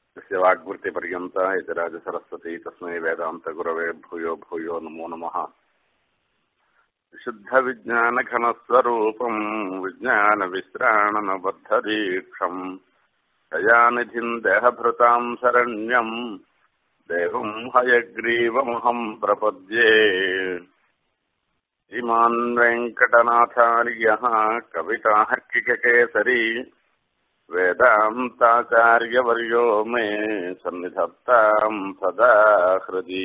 तस्य वाग्वृत्तिपर्यन्ता इति राजसरस्वती तस्मै वेदान्तगुरवे भूयो भूयो नमो नमः विशुद्धविज्ञानघनस्वरूपम् विज्ञानविश्राणनबद्धदीक्षम् दयानिधिम् देहभृताम् शरण्यम् देवम् हयग्रीवमहम् प्रपद्ये श्रीमान् वेङ्कटनाथार्यः कविताः किककेसरी वेदान्ताचार्यवर्यो मे सन्निधत्ताम् सदा हृदि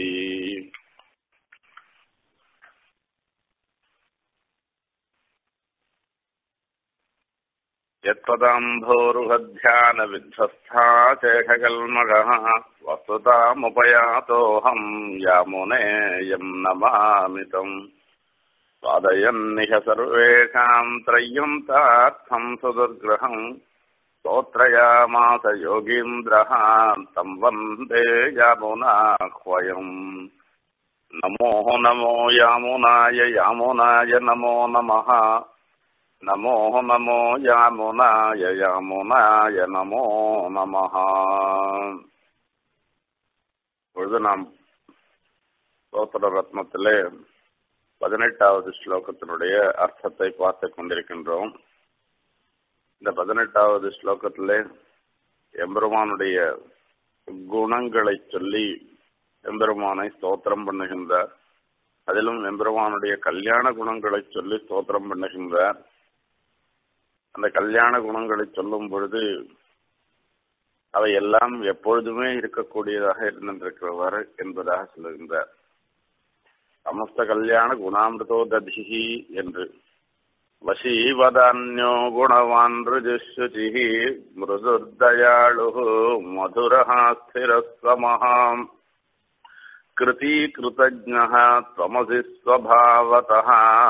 यत्पदाम्भोरुहध्यानविध्वस्था शेषकल्मषः वस्तुतामुपयातोऽहम् यामुनेयम् नमामितम् स्वादयन्निह सर्वेषाम् त्रय्यन्तार्थम् सुदुर्ग्रहम् स्तोत्रयामास योगीन्द्रः तम् वन्दे यामुनाह्वयम् नमो नमो यामुनाय यामुनाय नमो नमः नमो नमो यामुनाय यामुनाय நமோ நமः பொழுது நாம் ஸ்தோத்திர ரத்னத்திலே பதினெட்டாவது ஸ்லோகத்தினுடைய அர்த்தத்தை பார்த்து கொண்டிருக்கின்றோம் இந்த பதினெட்டாவது ஸ்லோகத்திலே எம்பெருமானுடைய குணங்களை சொல்லி எம்பெருமானை ஸ்தோத்திரம் பண்ணுகின்றார் அதிலும் எம்பெருமானுடைய கல்யாண குணங்களை சொல்லி ஸ்தோத்திரம் பண்ணுகின்றார் அந்த கல்யாண குணங்களை சொல்லும் பொழுது அவை எல்லாம் எப்பொழுதுமே இருக்கக்கூடியதாக இருந்திருக்கிறவர் என்பதாக சொல்லுகின்றார் சமஸ்த கல்யாண குணாமிருதோ ததிஹி என்று வசீவதான்யோ குணவான் ருஜுஷுச்சி மிருதுர்தயாளு மதுரஹாஸ்திரஸ்வமஹாம் कृतीकृतज्ञः त्वमसि स्वभावतः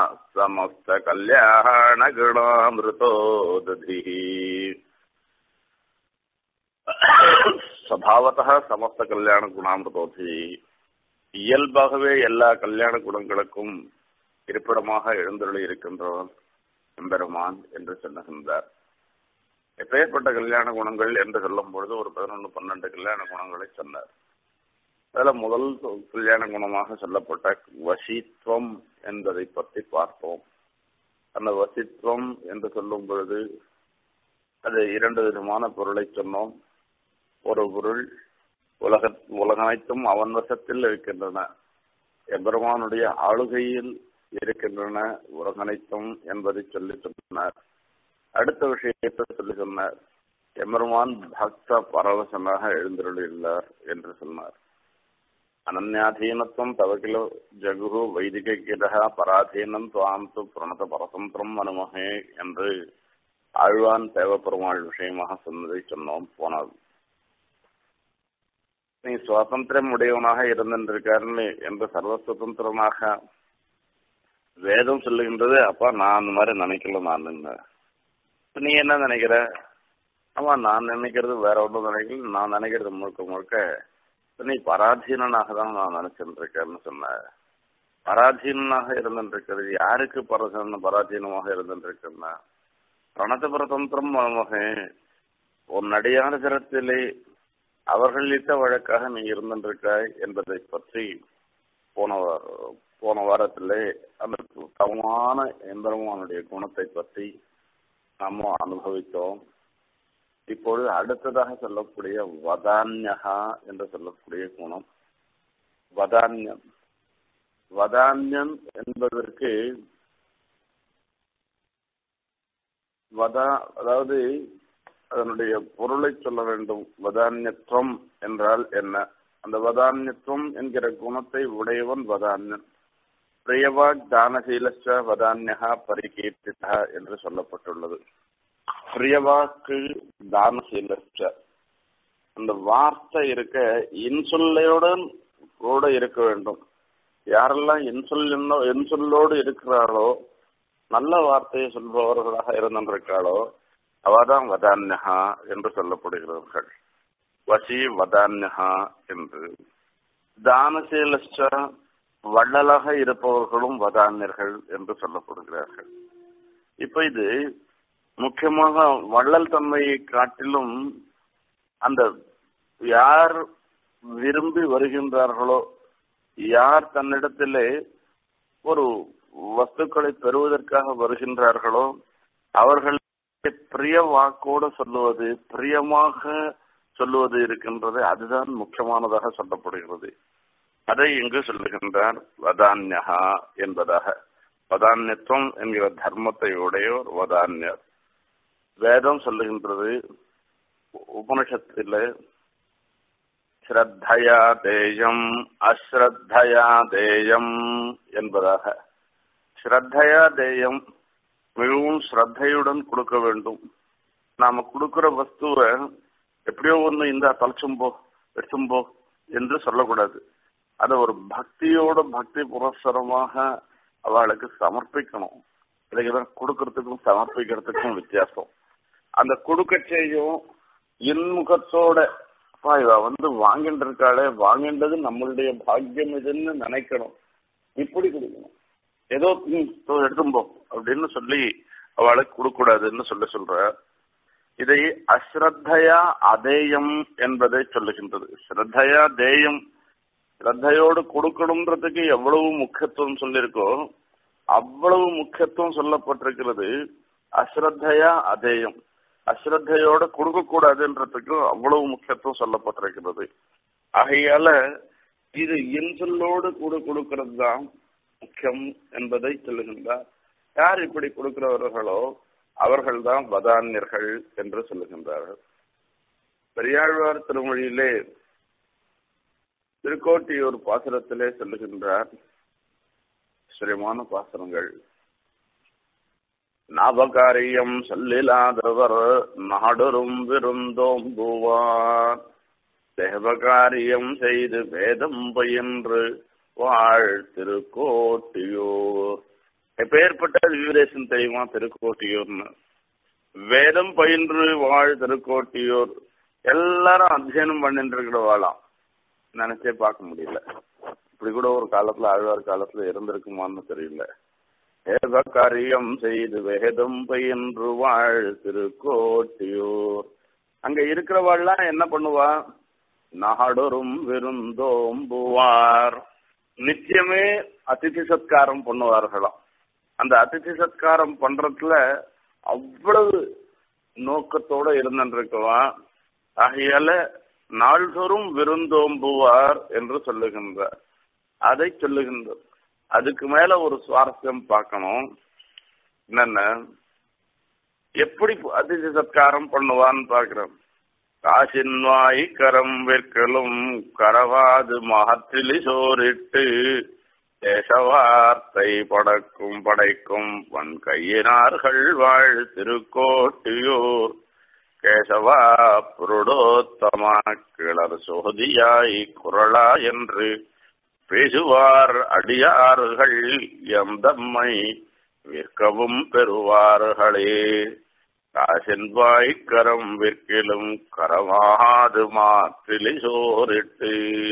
समस्तकल्याणगुणामृतो दधिः ஸ்வபாவத்தா சமஸ்த கல்யாண குணாமிருதோதி இயல்பாகவே எல்லா கல்யாண குணங்களுக்கும் இருப்பிடமாக எழுந்தருளி இருக்கின்றவன் எம்பெருமான் என்று சொல்லுகின்றார் எப்பேற்பட்ட கல்யாண குணங்கள் என்று சொல்லும் பொழுது ஒரு பதினொன்று பன்னெண்டு கல்யாண குணங்களை சொன்னார் அதுல முதல் கல்யாண குணமாக சொல்லப்பட்ட வசித்துவம் என்பதை பற்றி பார்ப்போம் அந்த வசித்துவம் என்று சொல்லும் பொழுது அது இரண்டு விதமான பொருளை சொன்னோம் ஒரு பொருள் உலக உலகனைத்தும் அவன் வசத்தில் இருக்கின்றன எம்பெருமானுடைய ஆளுகையில் இருக்கின்றன உலகனைத்தும் என்பதை சொல்லி சொன்னார் அடுத்த விஷயத்தை சொல்லி சொன்னார் எம்பெருமான் பக்த பரவசனாக எழுந்தருளியுள்ளார் என்று சொன்னார் அனன்யாதீனத்துவம் தவகில ஜகுரு வைதிகிரக பராதீனம் துவாம் து பிரணத பரதந்திரம் அனுமகே என்று ஆழ்வான் தேவப்பெருமாள் விஷயமாக சொன்னதை சொன்னோம் போனது நீ சுவாதந்திரம் உடையவனாக இருந்திருக்காருன்னு என்று சர்வ சுதந்திரனாக வேதம் சொல்லுகின்றது அப்பா நான் அந்த மாதிரி நினைக்கல நான் நீ என்ன நினைக்கிற ஆமா நான் நினைக்கிறது வேற ஒன்றும் நினைக்கல நான் நினைக்கிறது முழுக்க முழுக்க நீ பராதீனனாக தான் நான் நினைச்சிட்டு இருக்கேன்னு சொன்ன பராதீனனாக இருந்துருக்கிறது யாருக்கு பரசன பராதீனமாக இருந்துருக்குன்னா பிரணத பிரதந்திரம் மகே உன் நடிகான சிரத்திலே அவர்கள் இட்ட வழக்காக நீ இருந்திருக்காய் என்பதை பற்றி போன போன வாரத்திலே அந்த தவமான எம்பெருமானுடைய குணத்தை பற்றி நாம அனுபவித்தோம் இப்பொழுது அடுத்ததாக சொல்லக்கூடிய வதான்யகா என்று சொல்லக்கூடிய குணம் வதான்யம் வதான்யம் என்பதற்கு வதா அதாவது அதனுடைய பொருளை சொல்ல வேண்டும் வதான்யத்துவம் என்றால் என்ன அந்த வதான்யத்துவம் என்கிற குணத்தை உடையவன் வதான்யன் பிரியவாக் தானசீலஸ்ட வதான்யகா பரிகீர்த்திதா என்று சொல்லப்பட்டுள்ளது பிரியவாக்கு தானசீலஸ்ட அந்த வார்த்தை இருக்க இன்சொல்லையுடன் கூட இருக்க வேண்டும் யாரெல்லாம் இன்சொல் இன்சொல்லோடு இருக்கிறார்களோ நல்ல வார்த்தையை சொல்பவர்களாக இருந்திருக்காளோ அவதான் வதான்யகா என்று சொல்லப்படுகிறார்கள் வசி வதான்யகா என்று தானசீலஸ்ட வள்ளலாக இருப்பவர்களும் வதான்யர்கள் என்று சொல்லப்படுகிறார்கள் இப்ப இது முக்கியமாக வள்ளல் தன்மையை காட்டிலும் அந்த யார் விரும்பி வருகின்றார்களோ யார் தன்னிடத்திலே ஒரு வஸ்துக்களை பெறுவதற்காக வருகின்றார்களோ அவர்கள் பிரிய வாக்கோடு சொல்லுவது பிரியமாக சொல்லுவது இருக்கின்றது அதுதான் முக்கியமானதாக சொல்லப்படுகிறது அதை இங்கு சொல்லுகின்றார் வதான்யகா என்பதாக வதான்யத்துவம் என்கிற தர்மத்தை உடையோர் வதான்யர் வேதம் சொல்லுகின்றது உபனிஷத்தில் ஸ்ரத்தையா தேயம் அஸ்ரத்தையா தேயம் என்பதாக ஸ்ரத்தையா தேயம் மிகவும் ஸ்ரத்தையுடன் கொடுக்க வேண்டும் நாம கொடுக்கிற வஸ்துவை எப்படியோ ஒண்ணு இந்த தொலைச்சும்போ எடுத்தும்போ என்று சொல்லக்கூடாது அதை ஒரு பக்தியோட பக்தி புரஸ்தரமாக அவளுக்கு சமர்ப்பிக்கணும் இதுக்குதான் கொடுக்கறதுக்கும் சமர்ப்பிக்கிறதுக்கும் வித்தியாசம் அந்த கொடுக்க செய்யும் இன்முகத்தோட அப்பா இவ வந்து வாங்கிட்டு இருக்காளே வாங்கின்றது நம்மளுடைய பாக்கியம் இதுன்னு நினைக்கணும் இப்படி கொடுக்கணும் ஏதோ எடுத்தும்போ அப்படின்னு சொல்லி அவளுக்கு கொடுக்கூடாதுன்னு சொல்லி சொல்ற இதை அஸ்ரத்தையா அதேயம் என்பதை சொல்லுகின்றது ஸ்ரத்தையா தேயம் ஸ்ரத்தையோடு கொடுக்கணுன்றதுக்கு எவ்வளவு முக்கியத்துவம் சொல்லியிருக்கோ அவ்வளவு முக்கியத்துவம் சொல்லப்பட்டிருக்கிறது அஸ்ரத்தையா அதேயம் அஸ்ரத்தையோட கொடுக்க கூடாதுன்றதுக்கு அவ்வளவு முக்கியத்துவம் சொல்லப்பட்டிருக்கிறது ஆகையால இது இன்சொல்லோடு கூட கொடுக்கிறது தான் முக்கியம் என்பதை சொல்லுகின்றார் யார் இப்படி கொடுக்கிறவர்களோ அவர்கள்தான் பதான்யர்கள் என்று சொல்லுகின்றார்கள் பெரியாழ்வார் திருமொழியிலே திருக்கோட்டியூர் பாசுரத்திலே சொல்லுகின்றார் ஸ்ரீமான பாசுரங்கள் நாபகாரியம் சொல்லிலாதவர் நாடொரும் விருந்தோம்புவார் தேவகாரியம் செய்து வேதம் பயின்று வாழ் திருக்கோட்டியூர் எப்பேற்பட்ட விவரேசன் தெரியுமா திருக்கோட்டியூர்னு வேதம் பயின்று வாழ் திருக்கோட்டியூர் எல்லாரும் அத்தியனம் பண்ணிட்டு இருக்கிற வாழாம் நினைச்சே பார்க்க முடியல இப்படி கூட ஒரு காலத்துல ஆழ்வார் காலத்துல இருந்திருக்குமான்னு தெரியல வேத காரியம் செய்து வேதம் பயின்று வாழ் திருக்கோட்டியூர் அங்க இருக்கிறவாள்லாம் என்ன பண்ணுவா நாடொரும் விருந்தோம்புவார் நித்தியமே அதிதி சத்காரம் பண்ணுவார்களாம் அந்த அதிதி சத்காரம் பண்றதுல அவ்வளவு நோக்கத்தோட இருந்திருக்கவா ஆகையால நாள்தோறும் விருந்தோம்புவார் என்று சொல்லுகின்றார் அதை சொல்லுகின்றார் அதுக்கு மேல ஒரு சுவாரஸ்யம் பார்க்கணும் என்னென்ன எப்படி அதிதி சத்காரம் பண்ணுவான்னு பாக்குறோம் காசின்வாய் கரம் விற்கலும் கரவாது மகத்திலி சோரிட்டு தேசவார்த்தை படக்கும் படைக்கும் வன் கையினார்கள் வாழ் திருக்கோட்டியூர் கேசவா புருடோத்தமா கிளர் சோதியாய் குரலா என்று பேசுவார் அடியார்கள் எம் தம்மை விற்கவும் பெறுவார்களே காசின்வாய் கரம் விற்கிலும் கரமாது மாற்றிலி சோரிட்டு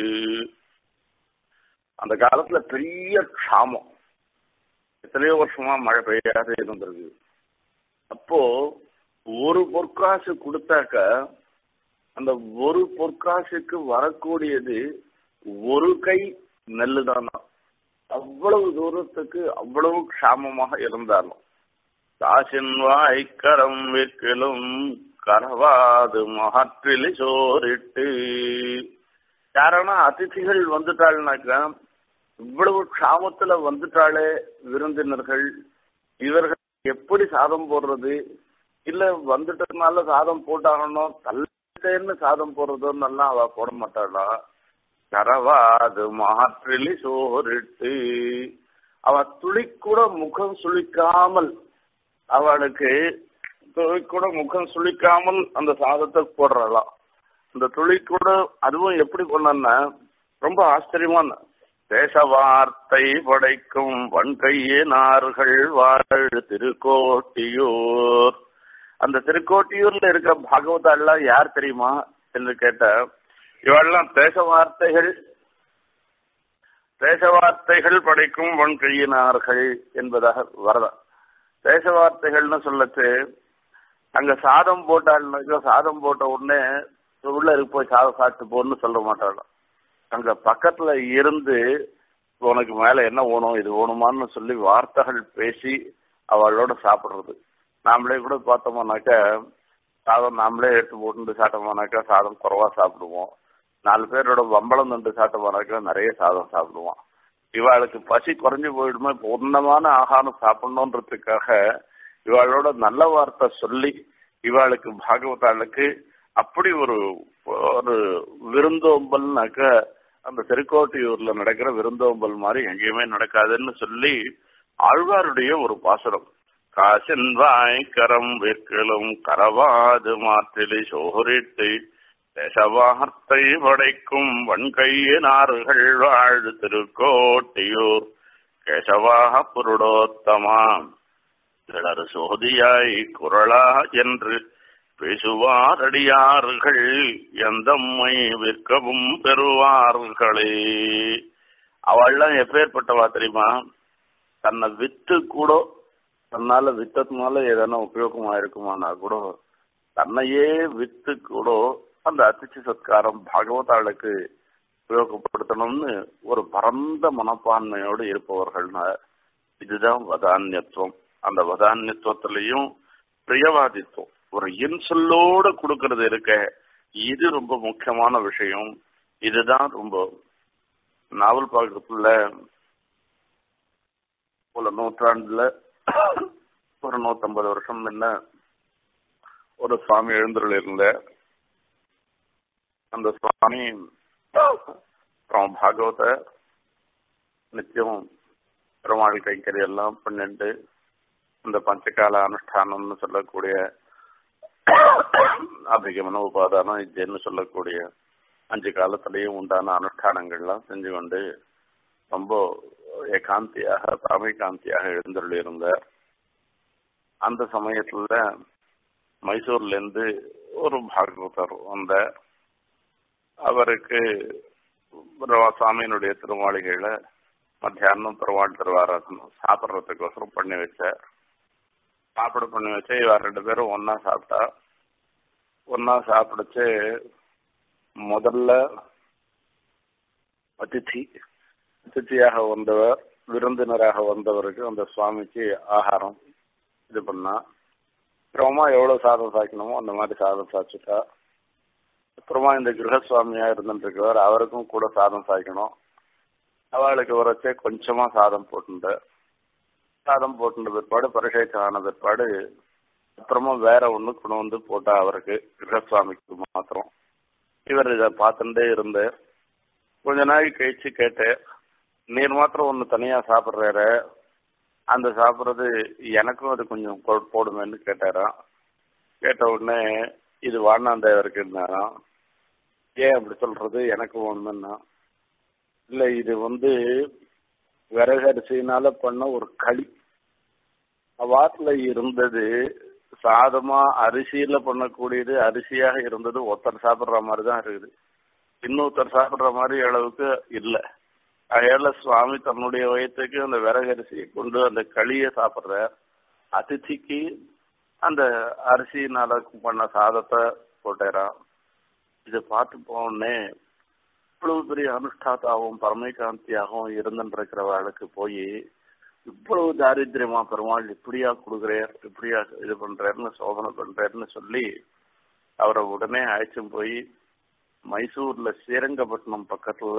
அந்த காலத்துல பெரிய க்ஷாமம் எத்தனையோ வருஷமா மழை பெய்யாத இருந்திருக்கு அப்போ ஒரு பொற்காசு கொடுத்தாக்க அந்த ஒரு பொற்காசுக்கு வரக்கூடியது ஒரு கை நெல்லு தானா அவ்வளவு தூரத்துக்கு அவ்வளவு க்ஷாமமாக இருந்தாலும் காசின் வாய்க்கரம் விற்கிலும் கரவாது மகற்றிலி சோரிட்டு யாரானா அதிதிகள் வந்துட்டாள்னாக்கா இவ்வளவு க்ஷாமத்துல வந்துட்டாளே விருந்தினர்கள் இவர்கள் எப்படி சாதம் போடுறது இல்ல வந்துட்டதுனால சாதம் போட்டாகணும் தள்ளேன்னு சாதம் போடுறதுன்னெல்லாம் அவ போட மாட்டாளா கரவாது மாற்றிலி சோரிட்டு அவ துளி கூட முகம் சுளிக்காமல் அவளுக்கு துளி கூட முகம் சுளிக்காமல் அந்த சாதத்தை போடுறலாம் அந்த துளி கூட அதுவும் எப்படி கொண்டா ரொம்ப ஆச்சரியமான தேச வார்த்தை படைக்கும் வன்கையினார்கள் வாழ் திருக்கோட்டியூர் அந்த திருக்கோட்டியூர்ல இருக்க பாகவதாலாம் யார் தெரியுமா என்று கேட்ட இவெல்லாம் தேச வார்த்தைகள் தேச வார்த்தைகள் படைக்கும் வன்கையினார்கள் என்பதாக வரதா தேச வார்த்தைகள்னு சொல்லச்சு அங்க சாதம் போட்டாள்னாக்கா சாதம் போட்ட உடனே உள்ள இருக்கு போய் சாதம் சாப்பிட்டு போன்னு சொல்ல மாட்டாங்க அங்க பக்கத்துல இருந்து உனக்கு மேல என்ன வேணும் இது வேணுமான்னு சொல்லி வார்த்தைகள் பேசி அவளோட சாப்பிடுறது நாமளே கூட பார்த்தோம்னாக்கா சாதம் நாமளே எடுத்து போட்டு சாப்பிட்டோம்னாக்கா சாதம் குறைவா சாப்பிடுவோம் நாலு பேரோட வம்பளம் தண்டு சாப்பிட்டோம்னாக்கா நிறைய சாதம் சாப்பிடுவோம் இவாளுக்கு பசி குறைஞ்சு போயிடுமா பூர்ணமான ஆகாரம் சாப்பிடணுன்றதுக்காக இவாளோட நல்ல வார்த்தை சொல்லி இவாளுக்கு பாகவதாளுக்கு அப்படி ஒரு ஒரு விருந்தோம்பல்னாக்க அந்த திருக்கோட்டியூர்ல நடக்கிற விருந்தோம்பல் மாதிரி எங்கேயுமே நடக்காதுன்னு சொல்லி ஆழ்வாருடைய ஒரு பாசுரம் காசின் வாய் கரம் வெற்களும் கரவாது மாற்றிலி சோரிட்டு தேசவார்த்தை படைக்கும் வன்கையினார்கள் வாழ் திருக்கோட்டியூர் கேசவாக புருடோத்தமா கிளறு சோதியாய் குரலா என்று பேசுவாரடியார்கள் எந்தம்மை விற்கவும் பெறுவார்களே அவள்லாம் எப்பேற்பட்டவா தெரியுமா தன்னை வித்து கூட தன்னால வித்ததுனால ஏதனா உபயோகமா இருக்குமானா கூட தன்னையே வித்து கூட அந்த அதிர்ச்சி சத்காரம் பாகவதாளுக்கு உபயோகப்படுத்தணும்னு ஒரு பரந்த மனப்பான்மையோடு இருப்பவர்கள்னா இதுதான் வதான்யத்துவம் அந்த வதான்யத்துவத்திலையும் பிரியவாதித்துவம் ஒரு இன்சொல்லோட கொடுக்கறது இருக்க இது ரொம்ப முக்கியமான விஷயம் இதுதான் ரொம்ப நாவல் பாக்கத்துல ஒரு நூற்றாண்டுல ஒரு நூத்தம்பது வருஷம் முன்ன ஒரு சுவாமி எழுந்துள்ள இருந்த அந்த சுவாமி அப்புறம் பாகவத நித்தியம் பெருமாள் கைக்கறி எல்லாம் பண்ணிட்டு இந்த பஞ்சகால அனுஷ்டானம்னு சொல்லக்கூடிய அபிகமன உபாதானம் இதுன்னு சொல்லக்கூடிய அஞ்சு காலத்திலையும் உண்டான அனுஷ்டானங்கள்லாம் செஞ்சு கொண்டு ரொம்ப ஏகாந்தியாக தாமிகாந்தியாக எழுந்தருள் இருந்தார் அந்த சமயத்துல மைசூர்ல இருந்து ஒரு பாகவதர் வந்த அவருக்கு சுவாமியினுடைய திருமாளிகையில மத்தியானம் பெருமாள் திருவாராசனம் சாப்பிட்றதுக்கோசரம் பண்ணி வச்சார் சாப்பிட பண்ணி வச்சு இவ ரெண்டு பேரும் ஒன்னா சாப்பிட்டா ஒன்னா சாப்பிடுச்சு முதல்ல அதிதி அதிதியாக வந்தவர் விருந்தினராக வந்தவருக்கு அந்த சுவாமிக்கு ஆகாரம் இது பண்ணா அப்புறமா எவ்வளவு சாதம் சாய்க்கணுமோ அந்த மாதிரி சாதம் சாய்ச்சிட்டா அப்புறமா இந்த கிரகசுவாமியா இருந்துருக்கவர் அவருக்கும் கூட சாதம் சாய்க்கணும் அவளுக்கு வரச்சே கொஞ்சமா சாதம் போட்டுண்ட சாதம் போட்டுட்ட பிற்பாடு பரிசேச்சம் ஆன பிற்பாடு அப்புறமா வேற ஒண்ணு கொண்டு வந்து போட்டா அவருக்கு கிரகசுவாமிக்கு மாத்திரம் இவர் இதை பார்த்துட்டே இருந்தார் கொஞ்ச நாள் கழிச்சு கேட்டேன் நீர் மாத்திரம் ஒண்ணு தனியா சாப்பிட்றாரு அந்த சாப்பிட்றது எனக்கும் அது கொஞ்சம் போடுமேன்னு கேட்டாராம் கேட்ட உடனே இது வாண்ணாந்தேவருக்கு இருந்தாராம் ஏன் அப்படி சொல்றது எனக்கு ஒண்ணுன்னா இல்ல இது வந்து விறகு அரிசியினால பண்ண ஒரு களி வாட்டில இருந்தது சாதமா அரிசியில பண்ணக்கூடியது அரிசியாக இருந்தது ஒருத்தர் சாப்பிடுற மாதிரி தான் இருக்குது இன்னொருத்தர் சாப்பிடுற மாதிரி அளவுக்கு இல்லை அதையால சுவாமி தன்னுடைய வயத்துக்கு அந்த விறகு அரிசியை கொண்டு அந்த களியை சாப்பிடுற அதிதிக்கு அந்த அரிசியினால பண்ண சாதத்தை போட்டாராம் இதை பார்த்து போனே இவ்வளவு பெரிய அனுஷ்டாத்தாவும் பரமைகாந்தியாகவும் இருந்துருக்கிறவர்களுக்கு போய் இவ்வளவு தாரித்திரியமா பெருமாள் இப்படியா கொடுக்குறார் இப்படியா இது பண்றாருன்னு சோதனை பண்றாருன்னு சொல்லி அவரை உடனே அழைச்சும் போய் மைசூர்ல ஸ்ரீரங்கப்பட்டினம் பக்கத்துல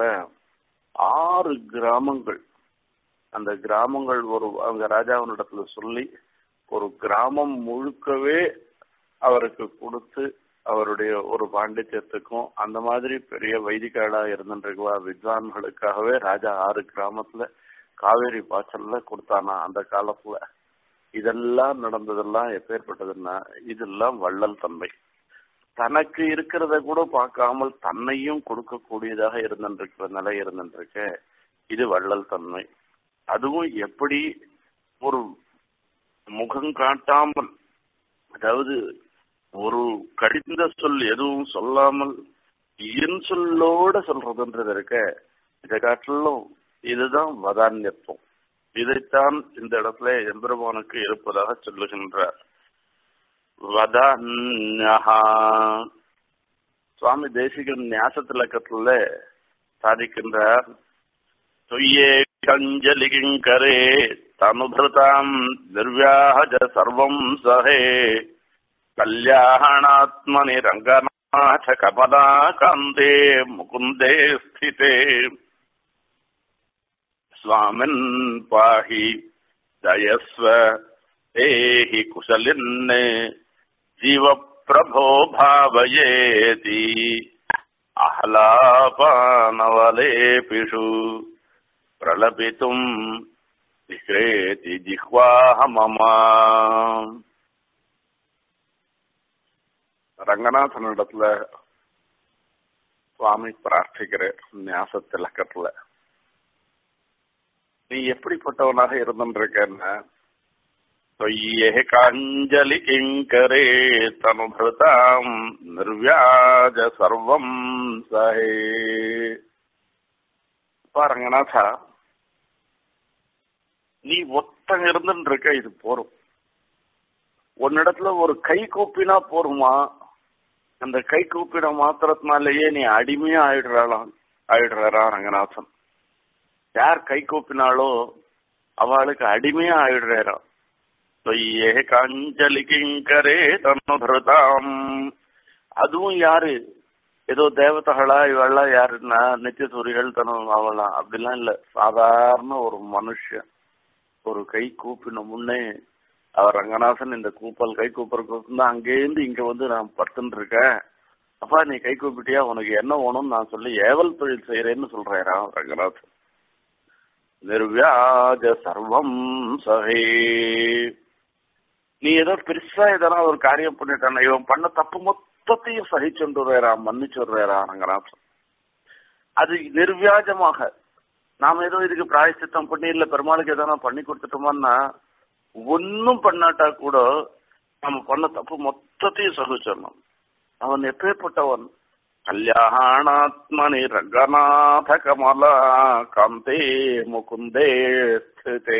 ஆறு கிராமங்கள் அந்த கிராமங்கள் ஒரு அவங்க ராஜாவினிடத்துல சொல்லி ஒரு கிராமம் முழுக்கவே அவருக்கு கொடுத்து அவருடைய ஒரு பாண்டித்யத்துக்கும் அந்த மாதிரி பெரிய வைதிகாலா இருந்துருக்குவா வித்வான்களுக்காகவே ராஜா ஆறு கிராமத்துல காவேரி பாய்ச்சல்ல கொடுத்தானா அந்த காலத்துல இதெல்லாம் நடந்ததெல்லாம் எப்பேற்பட்டதுன்னா இதெல்லாம் வள்ளல் தன்மை தனக்கு இருக்கிறத கூட பார்க்காமல் தன்னையும் கொடுக்கக்கூடியதாக இருந்துருக்கிற நிலை இருந்துருக்க இது வள்ளல் தன்மை அதுவும் எப்படி ஒரு முகம் காட்டாமல் அதாவது ஒரு கடிந்த சொல் எதுவும் சொல்லாமல் என் சொல்லோட சொல்றதுன்றது இருக்க இதை காட்டிலும் இதுதான் வதான்யத்துவம் இதைத்தான் இந்த இடத்துல எம்பெருமானுக்கு இருப்பதாக சொல்லுகின்றார் வதான்யா சுவாமி தேசிகன் ஞாச திலக்கத்துல சாதிக்கின்றார் தொய்யே கஞ்சலி கிங்கரே தனுபிருதாம் நிர்வியாஜ சர்வம் சஹே கல்யாணாத்மனி ரங்கநாத கபதா காந்தே முகுந்தே ஸ்திதே स्वामिन् पाहि दयस्व देहि कुशलिन् जीवप्रभो भावयेति आह्लापानवलेपिषु प्रलपितुम् विक्रेति जिह्वाह मम ரங்கநாதனிடத்துல சுவாமி பிரார்த்திக்கிறேன் ஞாச திலக்கத்துல நீ எப்படிப்பட்டவனாக இருந்திருக்கன்னா தொய்யே காஞ்சலி கிங்கரே தனுபிருதாம் நிர்வியாஜ சர்வம் சஹே பாருங்கநாதா நீ ஒத்தங்க இருந்துட்டு இருக்க இது போரும் உன்னிடத்துல ஒரு கை கூப்பினா போருமா அந்த கை கூப்பின மாத்திரத்தினாலேயே நீ அடிமையா ஆயிடுறாளாம் ஆயிடுறாரா ரங்கநாதன் யார் கை கூப்பினாலோ அவளுக்கு அடிமையா ஆயிடுறாராம் தொய்யே காஞ்சலி கிங்கரே தன்னுதாம் அதுவும் யாரு ஏதோ தேவதைகளா இவெல்லாம் யாருன்னா நித்திய சூரிகள் தனம் அவளாம் அப்படிலாம் இல்ல சாதாரண ஒரு மனுஷன் ஒரு கை கூப்பின முன்னே அவர் ரங்கநாதன் இந்த கூப்பல் கை கூப்பிடுறதுக்கு தான் அங்கேருந்து இங்க வந்து நான் படுத்துட்டு இருக்கேன் அப்பா நீ கை கூப்பிட்டியா உனக்கு என்ன வேணும்னு நான் சொல்லி ஏவல் தொழில் செய்யறேன்னு சொல்றேன் ரங்கநாதன் நிர்வியாஜ சர்வம் சகே நீ ஏதோ பெருசா எதனா ஒரு காரியம் பண்ணிட்டான இவன் பண்ண தப்பு மொத்தத்தையும் சகிச்சுடுறா மன்னிச்சுடுறா ரங்கநாதன் அது நிர்வியாஜமாக நாம ஏதோ இதுக்கு பிராயசித்தம் பண்ணி இல்ல பெருமாளுக்கு எதனா பண்ணி கொடுத்துட்டோம்னா ஒன்னும் பண்ணாட்டா கூட நம்ம பண்ண தப்பு மொத்தத்தையும் சகிச்சிடணும் அவன் எப்பேற்பட்டவன் கல்யாணாத்மனி ரங்கநாத கமலா காந்தே முகுந்தே ஸ்திதே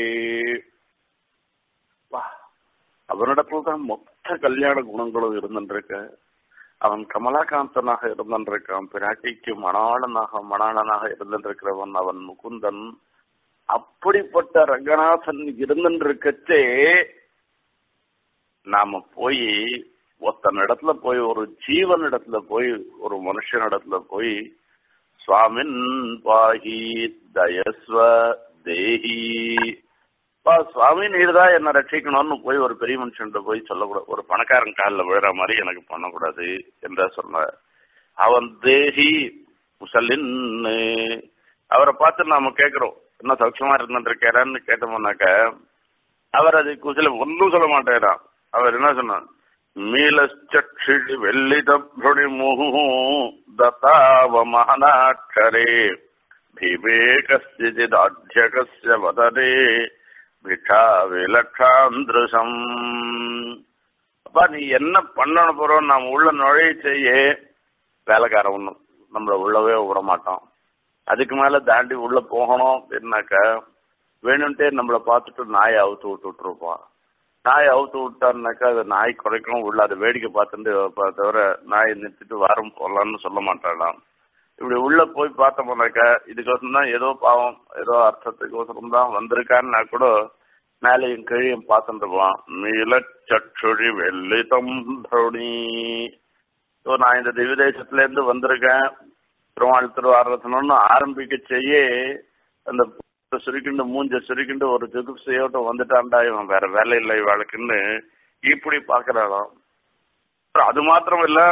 அவனிடத்துல தான் மொத்த கல்யாண குணங்களும் இருந்துருக்கு அவன் கமலாகாந்தனாக இருந்திருக்கான் பிராட்டிக்கு மணாளனாக மணாளனாக இருந்திருக்கிறவன் அவன் முகுந்தன் அப்படிப்பட்ட ரங்கநாதன் இருந்துருக்கச்சே நாம போய் ஒத்தன் இடத்துல போய் ஒரு ஜீவன் இடத்துல போய் ஒரு மனுஷன் இடத்துல போய் சுவாமின் பாகி தயஸ்வ தேஹி பா சுவாமி நீர் தான் என்ன ரட்சிக்கணும்னு போய் ஒரு பெரிய மனுஷன் போய் சொல்லக்கூடாது ஒரு பணக்காரன் காலில் விழுற மாதிரி எனக்கு பண்ணக்கூடாது என்ற சொன்ன அவன் தேஹி முசலின் அவரை பார்த்து நாம கேட்கிறோம் என்ன சௌக்கியமா இருந்துருக்காரான்னு கேட்டோம்னாக்க அவர் அது குசில ஒன்றும் சொல்ல மாட்டேறான் அவர் என்ன சொன்னார் மீலச்சक्षिषि வெள்ளிதப்ருணிமுஹு दताव महनाक्षरे भीमे कस्यचिदाढ्यकस्य वदने भिक्षा விலட்சாந்திருஷம் அப்பா நீ என்ன பண்ண போறோம் நாம் உள்ள நுழைய செய்ய வேலைக்காரன் ஒன்றும் நம்மள உள்ளவே விட மாட்டோம் அதுக்கு மேல தாண்டி உள்ள போகணும் அப்படின்னாக்க வேணும்ட்டே நம்மளை பார்த்துட்டு நாயை அவுத்து விட்டு விட்டுருப்பான் நாயை அவுத்து விட்டான்னாக்கா அது நாய் குறைக்கும் உள்ள அதை வேடிக்கை பார்த்துட்டு தவிர நாயை நிறுத்திட்டு வாரம் போகலான்னு சொல்ல மாட்டாளாம் இப்படி உள்ள போய் பார்த்தோம்னாக்கா இதுக்கோசரம் தான் ஏதோ பாவம் ஏதோ அர்த்தத்துக்கோசரம் தான் வந்திருக்கான்னா கூட மேலையும் கீழையும் பார்த்துட்டு போவான் நீலச்சொழி வெள்ளிதம் தருணி ஸோ நான் இந்த திவ்யதேசத்துல இருந்து வந்திருக்கேன் திருவாள் திருவாரத்தனம்னு ஆரம்பிக்க செய்ய அந்த சுருக்கிண்டு மூஞ்ச சுருக்கிண்டு ஒரு ஜுகுப்சையோட்டம் வந்துட்டான்டா இவன் வேற வேலை இல்லை இவளுக்குன்னு இப்படி பாக்குறாளாம் அது மாத்திரம் இல்ல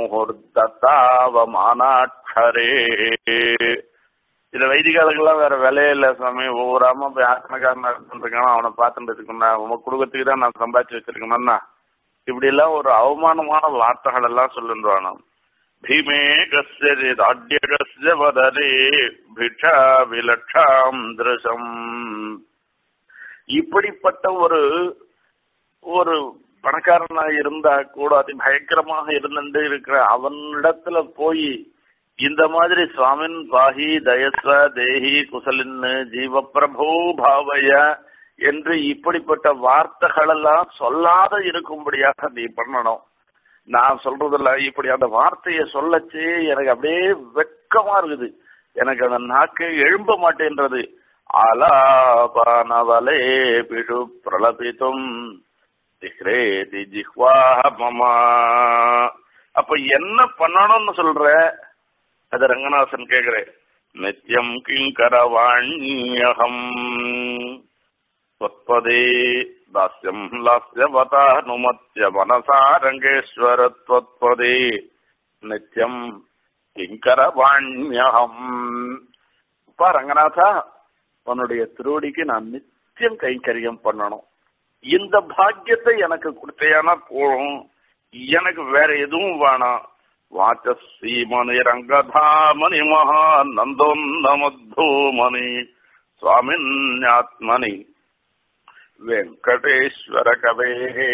முகூர்த்தாவமானாட்சரே இந்த வைதிகாலுக்கெல்லாம் வேற வேலையே இல்ல சுவாமி ஒவ்வொரு அம்மா போய் ஆசனக்காரனா இருக்கானோ அவனை பார்த்துட்டு இருக்கணும் உங்க குடும்பத்துக்கு தான் நான் சம்பாதிச்சு வச்சிருக்கணும்னா இப்படி எல்லாம் ஒரு அவமானமான வார்த்தைகள் எல்லாம் சொல்லுன்றானோ भीमे कस्य चेदाड्यकस्य वदने भिक्षा விலட்சாம் திருஷம் இப்படிப்பட்ட ஒரு ஒரு பணக்காரனா இருந்தா கூட அதி பயங்கரமாக இருந்துட்டு இருக்கிற அவனிடத்துல போய் இந்த மாதிரி சுவாமின் பாஹி தயஸ்வ தேஹி குசலின்னு ஜீவப்பிரபோ பாவய என்று இப்படிப்பட்ட வார்த்தைகள் எல்லாம் சொல்லாத இருக்கும்படியாக நீ பண்ணணும் நான் சொல்றதில்ல இப்படி அந்த வார்த்தையை சொல்லச்சு எனக்கு அப்படியே வெக்கமா இருக்குது எனக்கு அந்த நாக்கு எழும்ப மாட்டேன்றது ஆலாபானவலே பிடு பிரலபித்தும் திஹ்ரேதி ஜிஹ்வா மமா அப்ப என்ன பண்ணணும்னு சொல்ற அது ரங்கநாதன் கேக்குறேன் நித்யம் கிங்கரவாண்யகம் त्वत्पदे दास्यं लास्यवतानुमत्य मनसा रङ्गेश्वर त्वत्पदे நித்தியம் கிங்கரவாண்யகம் அப்பா ரங்கநாதா உன்னுடைய திருவடிக்கு நான் நித்தியம் கைங்கரியம் பண்ணணும் இந்த பாக்கியத்தை எனக்கு கொடுத்தையானா போகும் எனக்கு வேற எதுவும் வேணாம் வாச்சசீமணி ரங்கதாமணி மகா நந்தோன்னமத்தூமணி சுவாமின்யாத்மனி வெங்கடேஸ்வர கவே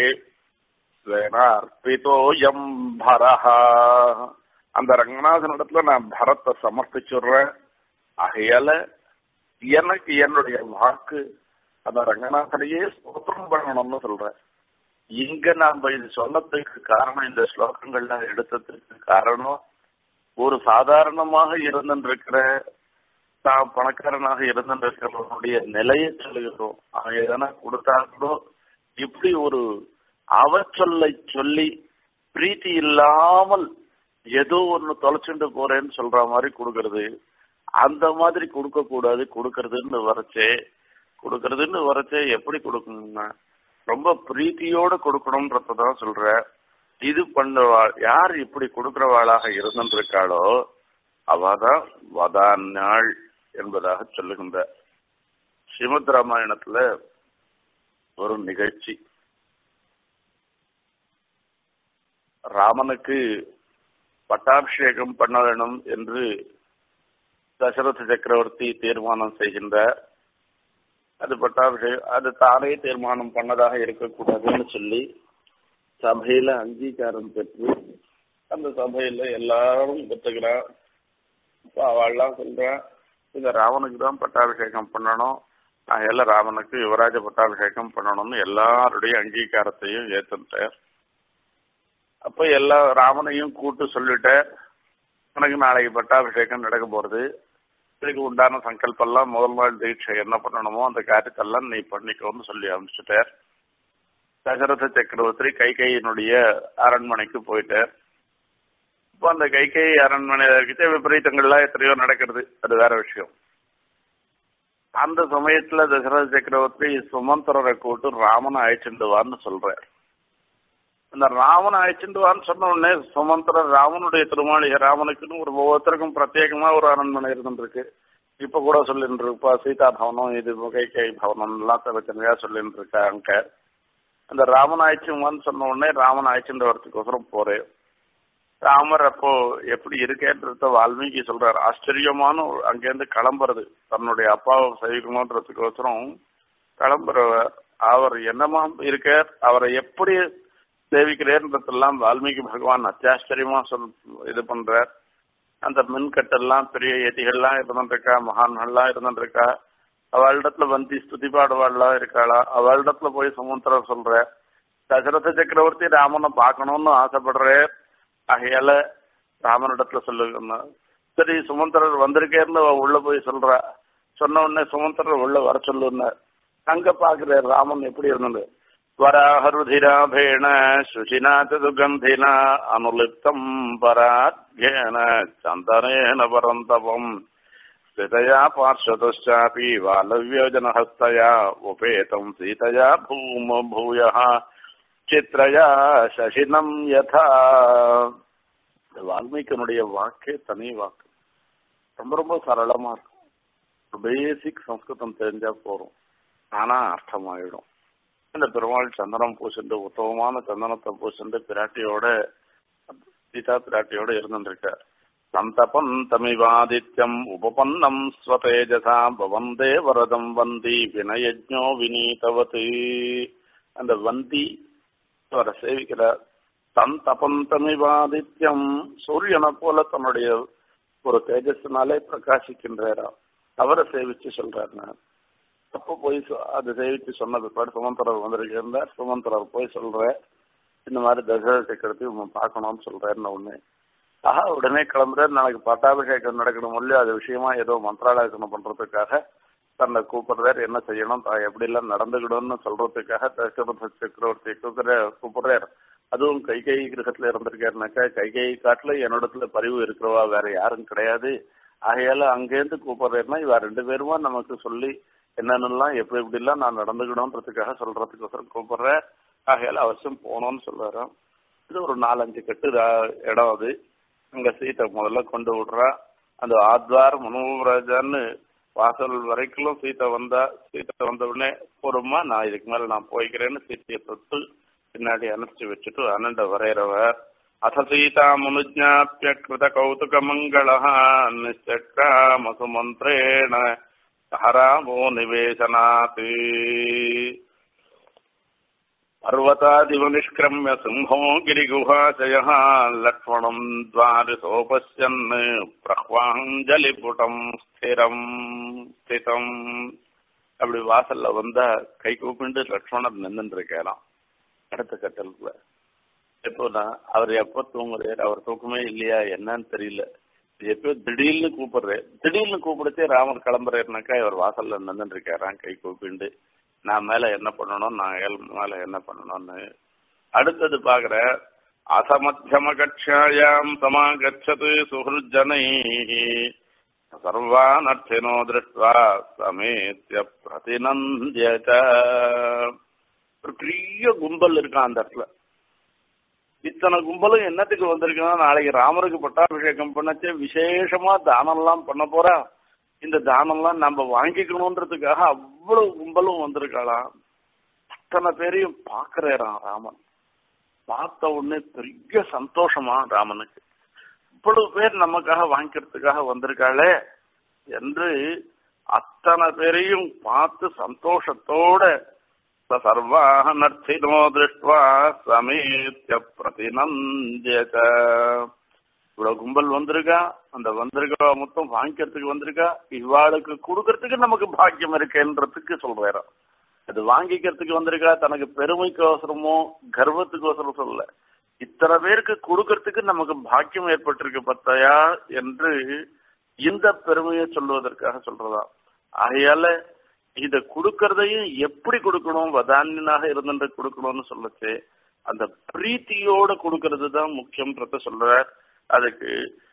வேணார்பிதோயம் பரஹா அந்த ரங்கநாதன் இடத்துல நான் பரத்தை சமர்ப்பிச்சுடுறேன் ஆகையால எனக்கு என்னுடைய வாக்கு அந்த ரங்கநாதனையே ஸ்தோத்திரம் பண்ணணும்னு சொல்றேன் இங்க நாம இது சொன்னதுக்கு காரணம் இந்த ஸ்லோகங்கள்ல எடுத்ததுக்கு காரணம் ஒரு சாதாரணமாக இருந்திருக்கிற தான் பணக்காரனாக இருந்திருக்கிறவனுடைய நிலையை சொல்லுகிறோம் அவன் எதனா கொடுத்தா கூட இப்படி ஒரு அவச்சொல்லை சொல்லி பிரீத்தி இல்லாமல் ஏதோ ஒண்ணு தொலைச்சுட்டு போறேன்னு சொல்ற மாதிரி கொடுக்கறது அந்த மாதிரி கொடுக்க கூடாது கொடுக்கறதுன்னு வரச்சே கொடுக்கறதுன்னு வரச்சே எப்படி கொடுக்கணும்னா ரொம்ப பிரீத்தியோட கொடுக்கணும்ன்றதான் சொல்ற இது பண்ணவாள் யார் இப்படி கொடுக்கிறவாளாக இருந்திருக்காளோ அவதான் வதான்னாள் என்பதாக சொல்லுகின்ற ஸ்ரீமத் ராமாயணத்துல ஒரு நிகழ்ச்சி ராமனுக்கு பட்டாபிஷேகம் பண்ண வேணும் என்று தசரத சக்கரவர்த்தி தீர்மானம் செய்கின்றார் அது பட்டாபிஷேகம் அது தானே தீர்மானம் பண்ணதாக இருக்கக்கூடாதுன்னு சொல்லி சபையில அங்கீகாரம் பெற்று அந்த சபையில எல்லாரும் ஒத்துக்கிறான் இப்போ அவள்லாம் சொல்றான் இத ராவனுக்கு தான் பட்டாபிஷேகம் பண்ணணும் எல்லாம் ராமனுக்கு யுவராஜ பட்டாபிஷேகம் பண்ணணும்னு எல்லாருடைய அங்கீகாரத்தையும் ஏத்துட்டேன் அப்ப எல்லா ராமனையும் கூட்டு சொல்லிட்டேன் உனக்கு நாளைக்கு பட்டாபிஷேகம் நடக்க போறது இதுக்கு உண்டான சங்கல்பெல்லாம் முதல் நாள் தீட்சை என்ன பண்ணணுமோ அந்த காரியத்தெல்லாம் நீ பண்ணிக்கோன்னு சொல்லி அனுப்பிச்சுட்டார் தசரத சக்கரவர்த்தி கைகையினுடைய அரண்மனைக்கு போயிட்டார் இப்போ அந்த கைகை அரண்மனை இருக்கிட்ட விபரீதங்கள்லாம் எத்தனையோ நடக்கிறது அது வேற விஷயம் அந்த சமயத்துல தசரத சக்கரவர்த்தி சுமந்திரரை கூட்டு ராமனை அழைச்சிண்டுவான்னு சொல்றார் இந்த ராமனை அழைச்சிண்டுவான்னு சொன்ன உடனே சுமந்திரர் ராமனுடைய திருமாளிகை ராமனுக்குன்னு ஒரு ஒவ்வொருத்தருக்கும் பிரத்யேகமா ஒரு அரண்மனை இருந்துருக்கு இப்ப கூட சொல்லிட்டு இருப்பா சீதா பவனம் இது கைகை பவனம் எல்லாம் தனித்தனியா சொல்லிட்டு இருக்காங்க அந்த ராமன் ஆயிடுச்சுமான்னு சொன்ன உடனே ராமன் ஆயிடுச்சுன்ற வரத்துக்கோசரம் போறேன் ராமர் அப்போ எப்படி இருக்கேன்றத வால்மீகி சொல்றாரு ஆச்சரியமான அங்கேருந்து கிளம்புறது தன்னுடைய அப்பாவை செய்யணுன்றதுக்கோசரம் கிளம்புறவர் அவர் என்னமா இருக்கார் அவரை எப்படி சேவிக்கிறேன்றதெல்லாம் வால்மீகி பகவான் அத்தியாச்சரியமா சொல் இது பண்றார் அந்த மின்கட்டெல்லாம் பெரிய எதிகள்லாம் இருந்துருக்கா மகான்கள்லாம் இருந்துருக்கா அவளிடத்துல வந்தி ஸ்துதி பாடுவாள்லாம் இருக்காளா அவளிடத்துல போய் சுமந்திரர் சொல்ற தசரத சக்கரவர்த்தி ராமனை பார்க்கணும்னு ஆசைப்படுறேன் ஆகையால ராமனிடத்துல சொல்லுங்க சரி சுமந்திரர் வந்திருக்கேன்னு உள்ள போய் சொல்றா சொன்ன உடனே சுமந்திரர் உள்ள வர சொல்லுன்னு அங்க பாக்குற ராமன் எப்படி இருந்தது வராஹருதிராபேண சுஷிநாத சுகந்தினா அனுலிப்தம் பராத்யேன சந்தனேன பரந்தபம் ஸ்திதயா பார்ஷதாபி வாலவ்யோஜனஹஸ்தயா உபேதம் சீதயா பூம பூய சித்ரயா சசினம் யதா வால்மீகனுடைய வாக்கே தனி வாக்கு ரொம்ப ரொம்ப சரளமா இருக்கும் பேசிக் சம்ஸ்கிருதம் தெரிஞ்சா போறோம் ஆனா அர்த்தமாயிடும் இந்த பெருமாள் சந்தனம் பூசிண்டு உத்தமமான சந்தனத்தை பூசிண்டு பிராட்டியோட சீதா பிராட்டியோட இருந்துருக்கார் சந்தபம் தமிவாதித்யம் உபபன்னம் ஸ்வதேஜசா பவந்தே வரதம் வந்தி வினயஜோ வினீதவத்து அந்த வந்தி அவரை சேவிக்கிறார் தன் தபந்தமிவாதித்யம் சூரியனை போல தன்னுடைய ஒரு தேஜஸ்னாலே பிரகாசிக்கின்றாரா அவரை சேவிச்சு சொல்றாரு அப்போ போய் அது சேவிச்சு சொன்னது பாடு சுமந்திரர் வந்திருக்கின்றார் சுமந்திரர் போய் சொல்ற இந்த மாதிரி தசரத சக்கரத்தை இவன் பார்க்கணும்னு சொல்றாருன்னு ஒண்ணு ஆஹா உடனே கிளம்புறாரு நாளைக்கு பட்டாபிஷேகம் நடக்கணும் இல்லையோ அது விஷயமா ஏதோ மந்திராலோசனை பண்றதுக்காக தன்னை கூப்பிடுறாரு என்ன செய்யணும் தான் எப்படி எல்லாம் நடந்துக்கணும்னு சொல்றதுக்காக தசரத சக்கரவர்த்தி கூப்பிடுற கூப்பிடுறாரு அதுவும் கைகை கிரகத்துல இருந்திருக்காருனாக்கா கைகை காட்டுல என்னிடத்துல பரிவு இருக்கிறவா வேற யாரும் கிடையாது ஆகையால அங்கேருந்து கூப்பிடுறாருன்னா இவ ரெண்டு பேருமா நமக்கு சொல்லி என்னென்னலாம் எப்படி எப்படி எல்லாம் நான் நடந்துக்கணும்ன்றதுக்காக சொல்றதுக்கோசரம் கூப்பிடுறேன் ஆகையால அவசியம் போகணும்னு சொல்றாரு இது ஒரு நாலஞ்சு கட்டு ரா- இடம் அது அங்க சீட்டை முதல்ல கொண்டு விடுறா அந்த ஆத்வார் மனோராஜான்னு வாசல் வரைக்கும் சீட்டை வந்தா சீட்டை வந்த உடனே பொறுமா நான் இதுக்கு மேல நான் போய்க்கிறேன்னு சீட்டையை தொட்டு பின்னாடி அனுப்பிச்சு வச்சுட்டு அனண்ட வரைகிறவர் அத சீதாமுனுஜாப்பிய கிருத கௌதுக மங்கள நிச்சக்ராம சுமந்திரேண ஹராமோ நிவேசனாத் पर्वतादिव निष्क्रम्य सिंहो गिरिगुहाशयः लक्ष्मणम् द्वारिसोपश्यन् பிரஹ்வாஞ்சலிபுடம் ஸ்திரம் ஸ்திதம் அப்படி வாசல்ல வந்தா கை கூப்பிண்டு லக்ஷ்மணன் நின்றுட்டு இருக்கலாம் அடுத்த கட்டலுக்குள்ள எப்போனா அவர் எப்போ தூங்குறாரு அவர் தூக்கமே இல்லையா என்னன்னு தெரியல எப்போ திடீர்னு கூப்பிடுறாரு திடீர்னு கூப்பிடுச்சே ராமர் கிளம்புறாருனாக்கா இவர் வாசல்ல நின்றுட்டு இருக்காராம் கை கூப்பிண்டு நான் மேல என்ன பண்ணணும் நான் ஏழு மேல என்ன பண்ணணும்னு அடுத்தது பாக்குற அசமத்தியம கட்சாயாம் சமாகச்சது சுஹൃஜனை சர்வானர்த்தினோ திருஷ்டுவா சமேத்திய பிரதிநந்திய ச. ஒரு பெரிய கும்பல் இருக்கான் அந்த இடத்துல இத்தனை கும்பலும் என்னத்துக்கு வந்திருக்குன்னா நாளைக்கு ராமருக்கு பட்டாபிஷேகம் பண்ணச்சே விசேஷமா தானம்லாம் பண்ண போறா இந்த தானம்லாம் நம்ம வாங்கிக்கணும்ன்றதுக்காக அவ்வளவு கும்பலும் வந்திருக்காளாம் அத்தனை பேரையும் பாக்குறாராம் ராமன் பார்த்த உடனே பெரிய சந்தோஷமா ராமனுக்கு இவ்வளவு பேர் நமக்காக வாங்கிக்கிறதுக்காக வந்திருக்காளே என்று அத்தனை பேரையும் பார்த்து சந்தோஷத்தோட ச சர்வாக நர்த்தினோ திருஷ்டுவா சமேத்திய பிரதிநந்திய ச. இவ்வளவு கும்பல் வந்திருக்கா அந்த வந்திருக்க மொத்தம் வாங்கிக்கிறதுக்கு வந்திருக்கா இவாளுக்கு கொடுக்கறதுக்கு நமக்கு பாக்கியம் இருக்குன்றதுக்கு சொல்றாராம் அது வாங்கிக்கிறதுக்கு வந்திருக்கா தனக்கு பெருமைக்கு அவசரமோ கர்வத்துக்கு அவசரம் சொல்லல இத்தனை பேருக்கு கொடுக்கறதுக்கு நமக்கு பாக்கியம் ஏற்பட்டிருக்கு பத்தையா என்று இந்த பெருமையை சொல்லுவதற்காக சொல்றதா ஆகையால இத கொடுக்கறதையும் எப்படி கொடுக்கணும் வதான்யனாக இருந்துட்டு கொடுக்கணும்னு சொல்லச்சு அந்த பிரீத்தியோட கொடுக்கறது தான் முக்கியம்ன்றத சொல்றார் அதுக்கு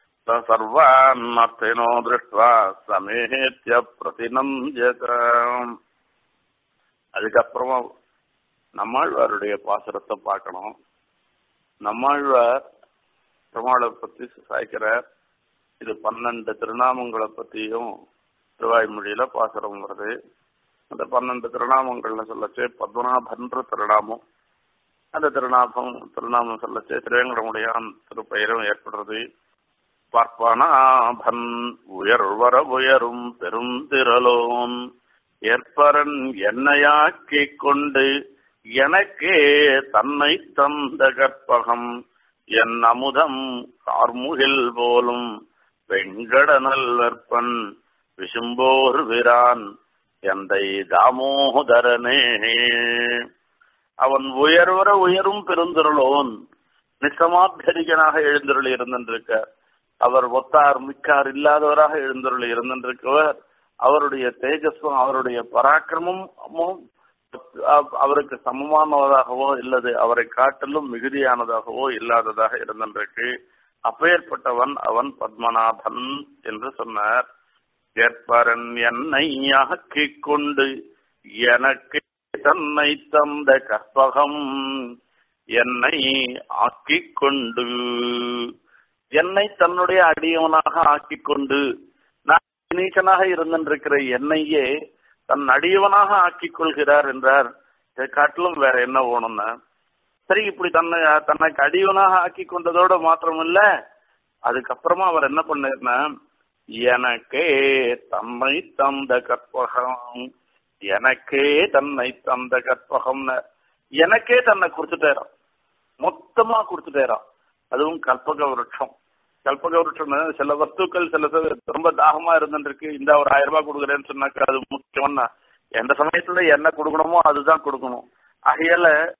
சர்வான்னோ திருஷ்டுவா சமேத்திய பிரதிநந்தியம் அதுக்கப்புறமா நம்மாழ்வாருடைய பாசுரத்தை பார்க்கணும் நம்மாழ்வார் பெருமாளை பத்தி சாய்க்கிறார் இது பன்னெண்டு திருநாமங்களை பத்தியும் திருவாய்மொழியில பாசுரம் வருது அந்த பன்னெண்டு திருநாமங்கள்ல சொல்லச்சே பத்மநாபன்ற திருநாமம் அந்த திருநாமம் திருநாமம் சொல்லச்சே திருவேங்கடமுடையான் திருப்பெயரும் ஏற்படுறது பார்ப்பானாபன் உயர்வர உயரும் பெருந்திரலோன் ஏற்பரன் என்னையாக்கிக் கொண்டு எனக்கே தன்னை தந்த கற்பகம் என் அமுதம் கார்முகில் போலும் வெங்கடநல் வெற்பன் விசும்போர் விரான் எந்தை தாமோதரனே அவன் உயர்வர உயரும் பெருந்திருளோன் நிசமாத்தரிகனாக எழுந்தருளி இருந்திருக்க அவர் ஒத்தார் மிக்கார் இல்லாதவராக எழுந்தருளி இருந்திருக்கவர் அவருடைய தேஜஸும் அவருடைய பராக்கிரமும் அவருக்கு சமமானதாகவோ இல்லது அவரை காட்டிலும் மிகுதியானதாகவோ இல்லாததாக இருந்திருக்கு அப்பேற்பட்டவன் அவன் பத்மநாபன் என்று சொன்னார் ஏற்பரன் என்னை ஆக்கிக் கொண்டு எனக்கு தன்னை தந்த கற்பகம் என்னை ஆக்கிக் கொண்டு என்னை தன்னுடைய அடியவனாக ஆக்கிக் கொண்டு நான் நீச்சனாக இருந்திருக்கிற என்னையே தன் அடியவனாக ஆக்கிக் கொள்கிறார் என்றார் இதை காட்டிலும் வேற என்ன வேணும்னா சரி இப்படி தன்னை தனக்கு அடியவனாக ஆக்கி கொண்டதோட மாத்திரமில்ல அதுக்கப்புறமா அவர் என்ன பண்ணார்னா எனக்கே தன்னை தந்த கற்பகம் எனக்கே தன்னை தந்த கற்பகம்னு எனக்கே தன்னை கொடுத்துட்டாராம் மொத்தமா கொடுத்துட்டாராம் அதுவும் கல்பக விருட்சம் கல்பக விருட்சம் சில வஸ்துக்கள் சில ரொம்ப தாகமா இருந்துருக்கு இந்த ஒரு ஆயிரம் ரூபாய் கொடுக்குறேன்னு சொன்னாக்கா அது முக்கியம்னா எந்த சமயத்துல என்ன கொடுக்கணுமோ அதுதான் கொடுக்கணும் ஆகையால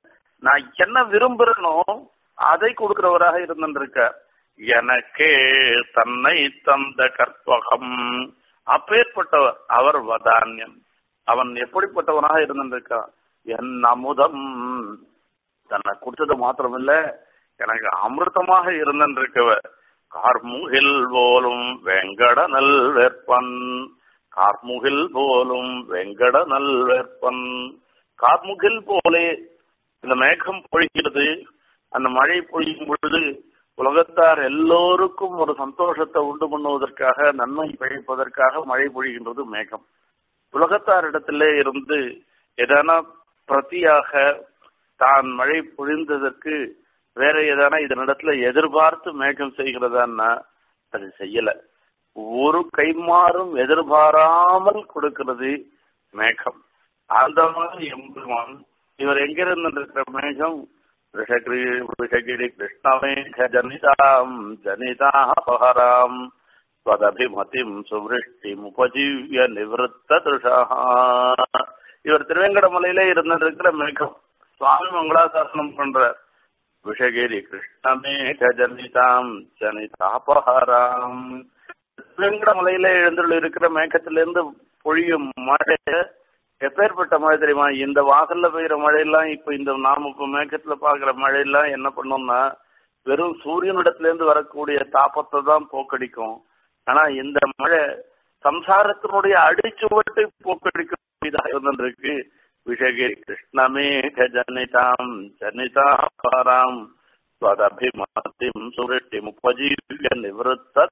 நான் என்ன விரும்புறேனோ அதை கொடுக்கிறவராக இருந்திருக்கார் எனக்கே தன்னை தந்த கற்பகம் அப்பேற்பட்டவர் அவர் வதான்யம் அவன் எப்படிப்பட்டவனாக இருந்திருக்கான் என் அமுதம் தன்னை கொடுத்தது மாத்திரமில்ல எனக்கு அமிர்தமாக இருந்திருக்கவர் கார்முகில் போலும் வெங்கட நல் வெப்பன் கார்முகில் போலும் வெங்கட நல் வெப்பன் கார்முகில் போலே இந்த மேகம் பொழிகிறது அந்த மழை பொழியும் பொழுது உலகத்தார் எல்லோருக்கும் ஒரு சந்தோஷத்தை உண்டு பண்ணுவதற்காக நன்மை பிழைப்பதற்காக மழை பொழிகின்றது மேகம் உலகத்தாரிடத்திலே இருந்து எதனா பிரதியாக தான் மழை பொழிந்ததற்கு வேற எதனா இதனிடத்துல எதிர்பார்த்து மேகம் செய்கிறதான்னா அது செய்யல ஒரு கைமாறும் எதிர்பாராமல் கொடுக்கிறது மேகம் அந்த மாதிரி எம்பெருமான் இவர் எங்கிருந்து இருக்கிற மேகம் ரிஷகிரி ரிஷகிரி கிருஷ்ணமேக ஜனிதாம் ஜனிதாபஹராம் ஸ்வதபிமதிம் சுவிருஷ்டிம் உபஜீவிய நிவத்த திருஷா இவர் திருவேங்கடமலையிலே இருந்திருக்கிற மேகம் சுவாமி மங்களாசாசனம் பண்றார் விஷகிரி கிருஷ்ணமேக ஜனிதாம் ஜனிதாபஹராம் திருவேங்கடமலையில எழுந்துள்ள இருக்கிற மேகத்திலிருந்து பொழியும் மழை எப்பேற்பட்ட மழை தெரியுமா இந்த வாசல்ல பெய்யற மழையெல்லாம் இப்ப இந்த நாம இப்ப மேகத்துல பாக்குற மழையெல்லாம் என்ன பண்ணோம்னா வெறும் சூரியனிடத்துல இருந்து வரக்கூடிய தாபத்தை தான் போக்கடிக்கும் ஆனா இந்த மழை சம்சாரத்தினுடைய அடிச்சுவட்டை போக்கடிக்கக்கூடியதாக இருந்திருக்கு விஷகிரி கிருஷ்ணமேக ஜனிதாம் ஜனிதாபாராம் ஸ்வதபிமதிம் சுருட்டிம் உபஜீவிய நிவத்த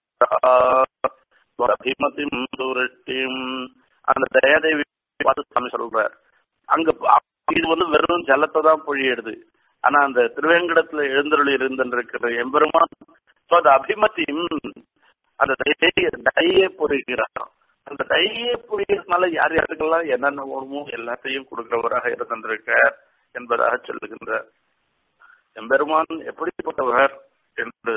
ஸ்வதபிமதிம் சுருட்டிம் அந்த தயாதேவி பார்த்து சாமி சொல்றார் அங்க இது வந்து வெறும் ஜலத்தை தான் பொழியிடுது ஆனா அந்த திருவேங்கடத்துல எழுந்தருளி இருந்திருக்கிற எம்பெருமான் அது அபிமதியும் அந்த டையே பொறிகிறார் அந்த டையே பொறிகிறதுனால யார் யாருக்கெல்லாம் என்னென்ன வேணுமோ எல்லாத்தையும் கொடுக்கிறவராக இருந்திருக்கார் என்பதாக சொல்லுகின்றார் எம்பெருமான் எப்படிப்பட்டவர் என்று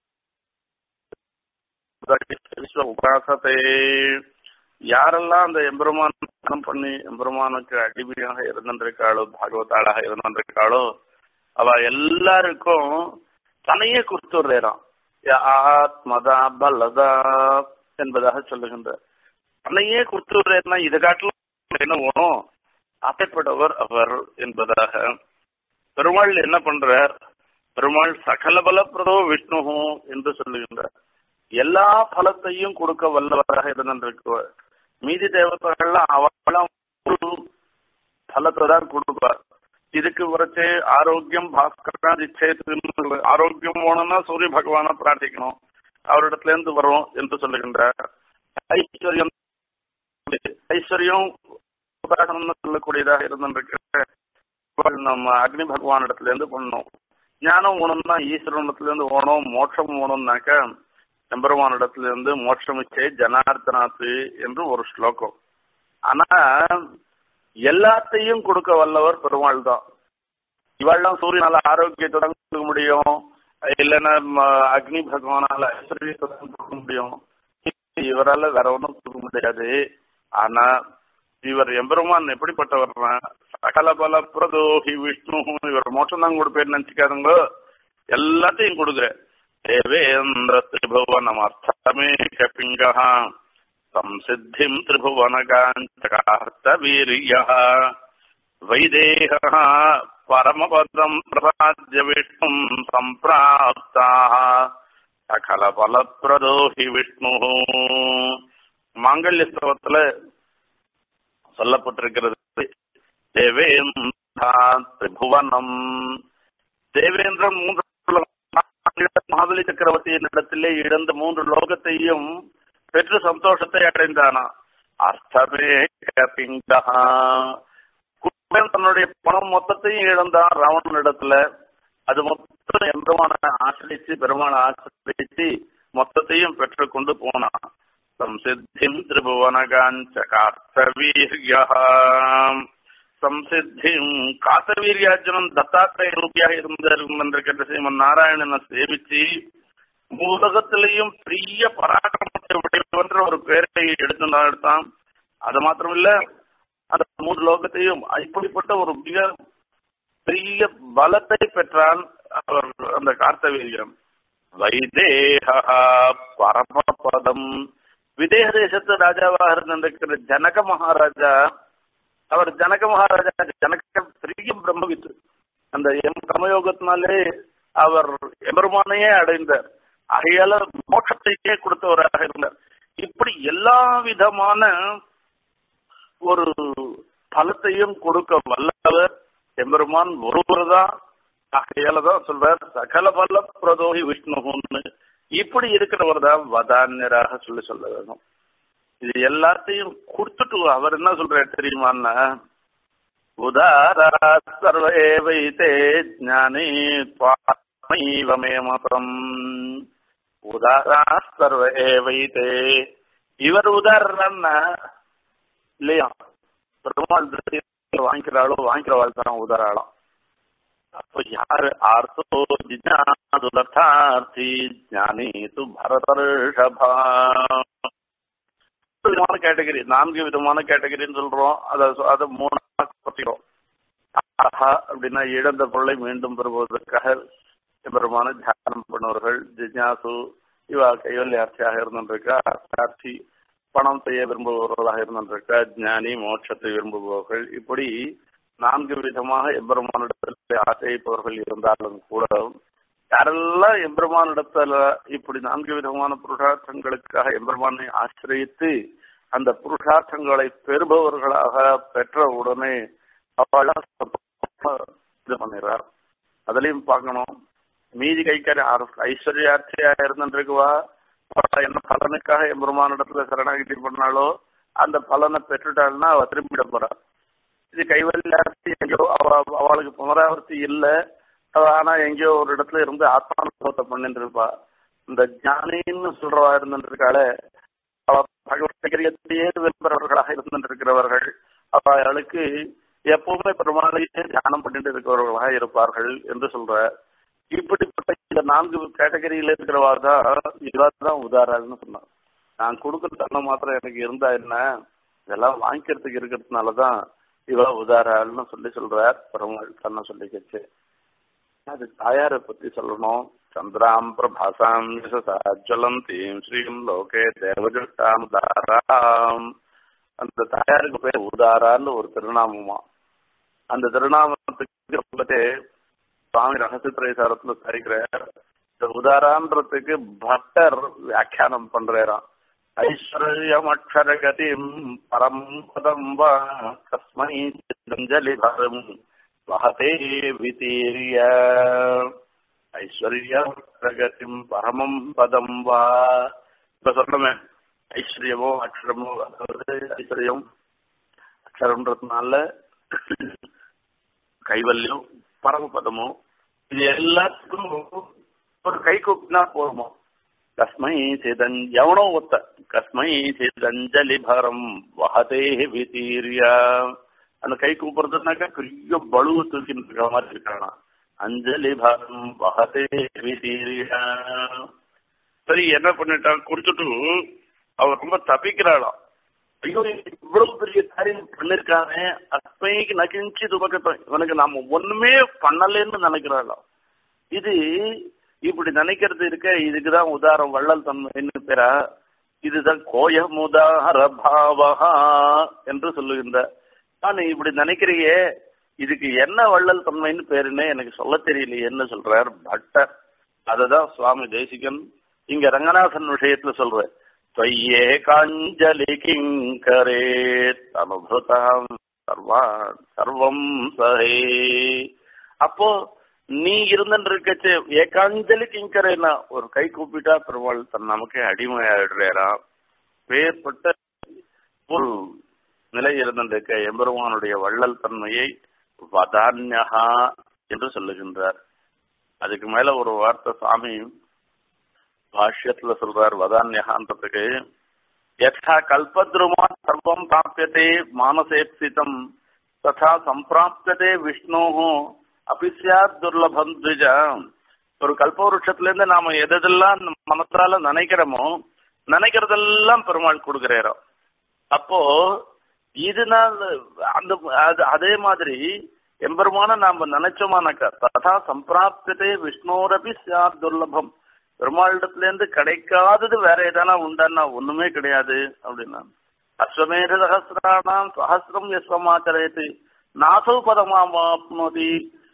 உபாசத்தை யாரெல்லாம் அந்த எம்பெருமான் பண்ணி எம்பெருமானுக்கு அடிமையாக இருந்திருக்காளோ பாகவதாளாக இருந்திருக்காளோ அவ எல்லாருக்கும் தனையே கொடுத்துடுறான் ஆத்மதா பலதா என்பதாக சொல்லுகின்றார் தன்னையே கொடுத்துடுறேன்னா இதை காட்டிலும் என்ன வேணும் அப்பேற்பட்டவர் அவர் என்பதாக பெருமாள் என்ன பண்றார் பெருமாள் சகல பலப்பிரதோ விஷ்ணு என்று சொல்லுகின்றார் எல்லா பலத்தையும் கொடுக்க வல்லவராக இருந்திருக்குவார் மீதி தேவதைகள்லாம் அவெல்லாம் ஒரு பலத்தை தான் கொடுப்பார் இதுக்கு வரைச்சே ஆரோக்கியம் பாஸ்கரன் இச்சேத்து ஆரோக்கியம் வேணும்னா சூரிய பகவானை பிரார்த்திக்கணும் அவரிடத்துல இருந்து வரும் என்று சொல்லுகின்றார் ஐஸ்வர்யம் ஐஸ்வர்யம் உதாரணம்னு சொல்லக்கூடியதாக இருந்திருக்கிற நம்ம அக்னி பகவான் இடத்துல இருந்து பண்ணணும் ஞானம் வேணும்னா ஈஸ்வரனிடத்துல இருந்து ஓணும் மோட்சம் வேணும்னாக்க எம்பெருமான் இடத்துல இருந்து மோட்சமிச்சே ஜனார்த்தனாத்து என்று ஒரு ஸ்லோகம் ஆனா எல்லாத்தையும் கொடுக்க வல்லவர் பெருமாள் தான் இவாள்லாம் சூரியனால ஆரோக்கியத்தை தான் கொடுக்க முடியும் இல்லைன்னா அக்னி பகவானால ஐஸ்வர்யத்தை தான் கொடுக்க முடியும் இவரால வேற ஒன்றும் கொடுக்க முடியாது ஆனா இவர் எம்பெருமான் எப்படிப்பட்டவர்னா சகல பல பிரதோகி விஷ்ணு இவர் மோட்சம் தான் கொடுப்பேன்னு நினைச்சுக்காதுங்க எல்லாத்தையும் கொடுக்குற தேவேந்திர திரிபுவனம் அர்த்தமே கபிங்க संसिद्धिम् त्रिभुवनकाञ्चकार्तवीर्यः वैदेहः परमपदम् प्रसाद्य विष्णुम् सम्प्राप्ताः सकलफलप्रदो हि विष्णुः மாங்கல்ய ஸ்தவத்துல சொல்லப்பட்டிருக்கிறது தேவேந்திரா திரிபுவனம் தேவேந்திரன் மூன்று மாதலி சக்கரவர்த்தியின் இடத்திலே இழந்த மூன்று லோகத்தையும் பெற்று சந்தோஷத்தை அடைந்தானா அர்த்தமே பிங்கா குப்பன் தன்னுடைய பணம் மொத்தத்தையும் இழந்தான் ராவணன் இடத்துல அது மொத்தம் எம்பெருமான ஆசிரிச்சு பெருமான ஆசிரிச்சு மொத்தத்தையும் பெற்று கொண்டு போனான் சம்சித்திம் திரிபுவனகாஞ்ச காத்தவீர்யா சம்சித்திம் காத்தவீரியார்ஜுனன் தத்தாத்திரய ரூபியாக இருந்திருக்கின்ற ஸ்ரீமன் நாராயணனை சேவிச்சு உலகத்திலையும் பெரிய பராக்கிரமத்தை உடையவன்ற ஒரு பேரை எடுத்து எடுத்தான் அது மாத்திரமில்ல அந்த மூன்று லோகத்தையும் இப்படிப்பட்ட ஒரு மிக பெரிய பலத்தை பெற்றான் அவர் அந்த கார்த்தவீரியம் வைதேகா பரமபதம் விதேக தேசத்து ராஜாவாக இருந்திருக்கிற ஜனக மகாராஜா அவர் ஜனக மகாராஜா ஜனக பெரிய பிரம்மவித்து அந்த எம் கர்மயோகத்தினாலே அவர் எம்பெருமானையே அடைந்தார் ஆகையால மோட்சத்தையே கொடுத்தவராக இருந்தார் இப்படி எல்லா விதமான ஒரு பலத்தையும் கொடுக்க வல்லவர் எம்பெருமான் ஒருவர் தான் ஆகையால தான் சொல்றார் சகல பல பிரதோகி விஷ்ணுன்னு இப்படி இருக்கிறவர் தான் வதான்யராக சொல்லி சொல்ல வேணும் இது எல்லாத்தையும் கொடுத்துட்டு அவர் என்ன சொல்றாரு தெரியுமான்னா உதாரா சர்வே வைத்தே ஞானி மே மதம் உதாரா சர்வே வைத்தே இவர் உதாரணம்னா இல்லையா பெருமாள் வாங்கிக்கிறாளோ வாங்கிக்கிறவாள் தான் உதாராளம் அப்போ யாரு ஆர்த்தோ ஜிஜாதுலர்த்தார்த்தி ஞானி து பரதர்ஷபா விதமான கேட்டகரி நான்கு விதமான கேட்டகரின்னு சொல்றோம் அதை அதை மூணாக பத்திக்கிறோம் ஆஹா அப்படின்னா இழந்த பொருளை மீண்டும் பெறுவதற்காக பெருமான தியானம் பண்ணுவர்கள் ஜிஜாசு இவா கைவல்யார்த்தியாக இருந்திருக்கா சாட்சி பணம் செய்ய விரும்புபவர்களாக இருந்திருக்கா ஞானி மோட்சத்தை விரும்புபவர்கள் இப்படி நான்கு விதமாக எம்பெருமானிடத்தில் ஆசைப்பவர்கள் இருந்தாலும் கூட யாரெல்லாம் எம்பெருமானிடத்துல இப்படி நான்கு விதமான புருஷார்த்தங்களுக்காக எம்பெருமானை ஆசிரியத்து அந்த புருஷார்த்தங்களை பெறுபவர்களாக பெற்ற உடனே அவள இது பண்ணிடுறார் அதுலயும் பார்க்கணும் மீதி கைக்காரி ஐஸ்வர்யார்த்தியா இருந்துருக்குவா என்ன பலனுக்காக எம்பெருமானிடத்துல சரணாகிட்டி பண்ணாலோ அந்த பலனை பெற்றுட்டாள்னா அவ திரும்பிட போறா இது கைவல்யார்த்தி எங்கேயோ அவ அவளுக்கு புனராவர்த்தி இல்லை ஆனா எங்கேயோ ஒரு இடத்துல இருந்து ஆத்மானுபவத்தை பண்ணிட்டு இருப்பா இந்த ஞானின்னு சொல்றவா இருந்துருக்காளே அவ பகவத்கரியத்தையே விரும்புறவர்களாக இருந்திருக்கிறவர்கள் அவளுக்கு எப்பவுமே பெருமாளையே தியானம் பண்ணிட்டு இருக்கிறவர்களாக இருப்பார்கள் என்று சொல்ற இப்படிப்பட்ட இந்த நான்கு கேட்டகரியில இருக்கிறவா தான் இவா தான் உதாரணம்னு சொன்னான் நான் கொடுக்குற தன்னம் மாத்திரம் எனக்கு இருந்தா என்ன இதெல்லாம் வாங்கிக்கிறதுக்கு இருக்கிறதுனாலதான் இவா உதாரணம்னு சொல்லி சொல்றார் பெருமாள் தன்னை சொல்லிக்கிச்சு அது தாயாரை பத்தி சொல்லணும் சந்திராம் பிரபாசாம் ஜலந்தீம் ஸ்ரீம் லோகே தேவஜட்டாம் தாராம் அந்த தாயாருக்கு பேர் உதாரான்னு ஒரு திருநாமமா அந்த திருநாமத்துக்கு சுவாமி ரகசிய திரைசாரத்துல தரிக்கிறார் இந்த உதாரான்றதுக்கு பட்டர் வியாக்கியானம் பண்றாராம் ஐஸ்வர்யம் அக்ஷரகதிம் பரம் பதம் வா கஸ்மை சிதஞ்சலி பரம் வகதே விதீரிய ஐஸ்வர்யம் பிரகதிம் பரமம் பதம் வா இப்ப சொல்றமே ஐஸ்வர்யமோ அக்ஷரமோ அதாவது ஐஸ்வர்யம் அக்ஷரம்ன்றதுனால கைவல்யம் பரமபதமோ இது எல்லாத்துக்கும் ஒரு கை கூப்பினா போதுமோ கஸ்மை சேதன் எவனோ ஒத்த கஸ்மை சேதஞ்சலி பரம் வகதே விதீரியா அந்த கை கூப்பிடுறதுனாக்கா பெரிய பலுவை தூக்கிட்டு இருக்கிற மாதிரி இருக்கானா அஞ்சலி பரம் வகதே விதீரியா சரி என்ன பண்ணிட்டான் குடிச்சுட்டு அவர் ரொம்ப தப்பிக்கிறாளாம் ஐயோ இவ்வளவு பெரிய காரியம் பண்ணிருக்கானே அஸ்மைக்கு நகிஞ்சி துபக்கட்டும் இவனுக்கு நாம ஒண்ணுமே பண்ணலன்னு நினைக்கிறாளாம் இது இப்படி நினைக்கிறது இருக்க இதுக்குதான் உதாரம் வள்ளல் தன்மைன்னு பேரா இதுதான் கோயமுதார பாவகா என்று சொல்லுகின்ற ஆனா இப்படி நினைக்கிறியே இதுக்கு என்ன வள்ளல் தன்மைன்னு பேருன்னு எனக்கு சொல்ல தெரியலையே என்ன சொல்றார் பட்டர் அததான் சுவாமி தேசிகன் இங்க ரங்கநாதன் விஷயத்துல சொல்ற त्वय्ये काञ्जलि किङ्करेत् அனுபுதாம் சர்வான் சர்வம் சஹே அப்போ நீ இருந்துட்டு இருக்கச்சு ஏகாஞ்சலி கிங்கரேனா ஒரு கை கூப்பிட்டா பெருமாள் தன் நமக்கு அடிமையாடுறாராம் பேர்பட்ட ஒரு நிலை இருந்திருக்க எம்பெருமானுடைய வள்ளல் தன்மையை வதான்யகா என்று சொல்லுகின்றார் அதுக்கு மேல ஒரு வார்த்தை சாமி பாஷ்யத்துல சொல்றார் வதான்யகான்றதுக்கு யதா கல்பத்ருமா சர்வம் பிராபியதே மானசேப்சிதம் ததா சம்பிராப்ததே விஷ்ணு அப்படி சியாத் துர்லபம் த்விஜ ஒரு கல்பவருஷத்துல இருந்து நாம எதெல்லாம் மனத்தால நினைக்கிறோமோ நினைக்கிறதெல்லாம் பெருமாள் கொடுக்கிறோம் அப்போ இதனால அந்த அதே மாதிரி எம்பெருமான நாம நினைச்சோமானாக்கா ததா சம்பிராப்ததே விஷ்ணோரபி சார் துர்லபம் பெருமாளிடத்துல இருந்து கிடைக்காதது வேற ஏதானா உண்டான்னா ஒண்ணுமே கிடையாது அப்படின்னா அஸ்வமேத சகசிராணாம் சஹசிரம் எஸ்வமாச்சரேத்து நாசௌ பதமாப்னோதி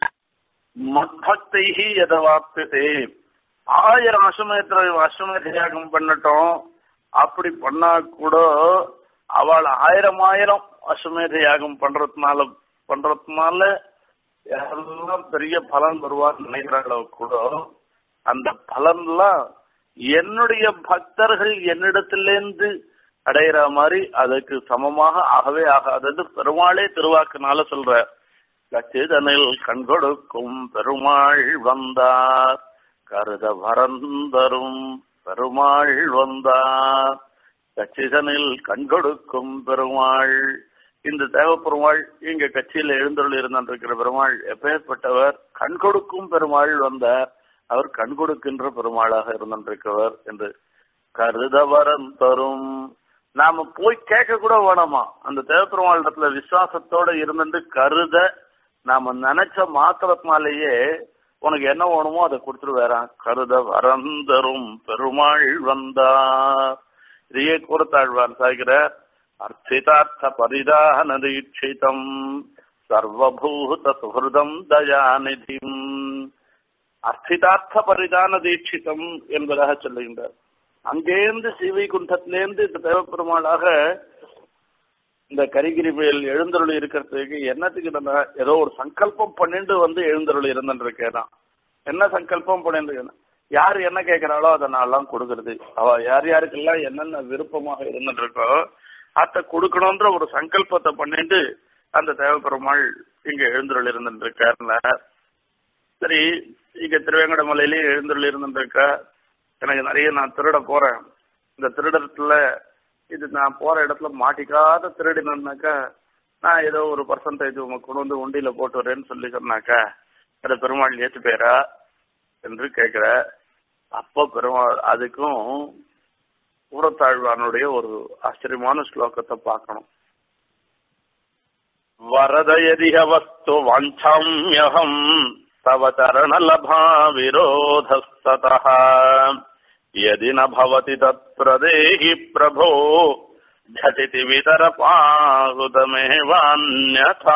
மத்பக்தை எதவாப்ததே ஆயிரம் அஸ்வமேத அஸ்வமேத யாகம் பண்ணட்டும் அப்படி பண்ணா கூட அவள் ஆயிரம் ஆயிரம் அஸ்வமேத யாகம் பண்றதுனால பண்றதுனால யாரெல்லாம் பெரிய பலன் வருவான்னு நினைக்கிறாங்களோ கூட அந்த பலன்லாம் என்னுடைய பக்தர்கள் என்னிடத்திலேருந்து அடையிற மாதிரி அதுக்கு சமமாக ஆகவே ஆகாதது பெருமாளே திருவாக்குனால சொல்ற கச்சிதனில் கண்கொடுக்கும் பெருமாள் வந்தார் கருத வரந்தரும் பெருமாள் வந்தார் கச்சிதனில் கண்கொடுக்கும் பெருமாள் இந்த தேவ பெருமாள் இங்க கட்சியில எழுந்தருள் இருந்திருக்கிற பெருமாள் எப்பேற்பட்டவர் கண் கொடுக்கும் பெருமாள் வந்தார் அவர் கண் கொடுக்கின்ற பெருமாளாக இருந்திருக்கிறவர் என்று கருதவரம் தரும் நாம போய் கேட்க கூட வேணாமா அந்த தேவப்பெருமாள் இடத்துல விசுவாசத்தோட இருந்துட்டு கருத நாம நினைச்ச மாத்திரத்தினாலேயே உனக்கு என்ன வேணுமோ அதை கொடுத்துட்டு வேறான் கருத வரந்தரும் பெருமாள் வந்தார் இதையே கூறத்தாழ்வான் சாய்கிற அர்ச்சிதார்த்த பரிதான தீட்சிதம் சர்வபூத சுகிருதம் தயாநிதிம் அர்ச்சிதார்த்த பரிதான தீட்சிதம் என்பதாக சொல்லுகின்றார் அங்கேருந்து ஸ்ரீவைகுண்டத்திலேருந்து இந்த தேவப்பெருமாளாக இந்த கரிகிரிமையில் எழுந்தருள் இருக்கிறதுக்கு என்னத்துக்கு நம்ம ஏதோ ஒரு சங்கல்பம் பண்ணிட்டு வந்து எழுந்தருள் இருந்துருக்கேன் என்ன சங்கல்பம் பண்ணிட்டு யார் என்ன கேட்கிறாளோ அதை நான் எல்லாம் கொடுக்கறது அவ யார் யாருக்கெல்லாம் என்னென்ன விருப்பமாக இருந்துட்டு இருக்கோ அதை கொடுக்கணும்ன்ற ஒரு சங்கல்பத்தை பண்ணிட்டு அந்த தேவப்பெருமாள் இங்க எழுந்தருள் இருந்துட்டு இருக்காருல சரி இங்க திருவேங்கடமலையிலேயே எழுந்தருள் இருந்துட்டு இருக்கா எனக்கு நிறைய நான் திருட போறேன் இந்த திருடத்துல இது நான் போற இடத்துல மாட்டிக்காத திருடினாக்கா நான் ஏதோ ஒரு பர்சன்டேஜ் உங்க கொண்டு வந்து உண்டியில போட்டு வரேன்னு சொல்லி சொன்னாக்கா அதை பெருமாள் ஏத்து பேரா என்று கேட்கிற அப்போ பெருமாள் அதுக்கும் ஊரத்தாழ்வானுடைய ஒரு ஆச்சரியமான ஸ்லோகத்தை பார்க்கணும் வரதயதிக வஸ்து வாஞ்சாமியகம் தவ சரணலபா விரோதஸ்ததः यदि न भवति तत्प्रदेहि प्रभो झटिति वितरपाहुतमेवान्यथा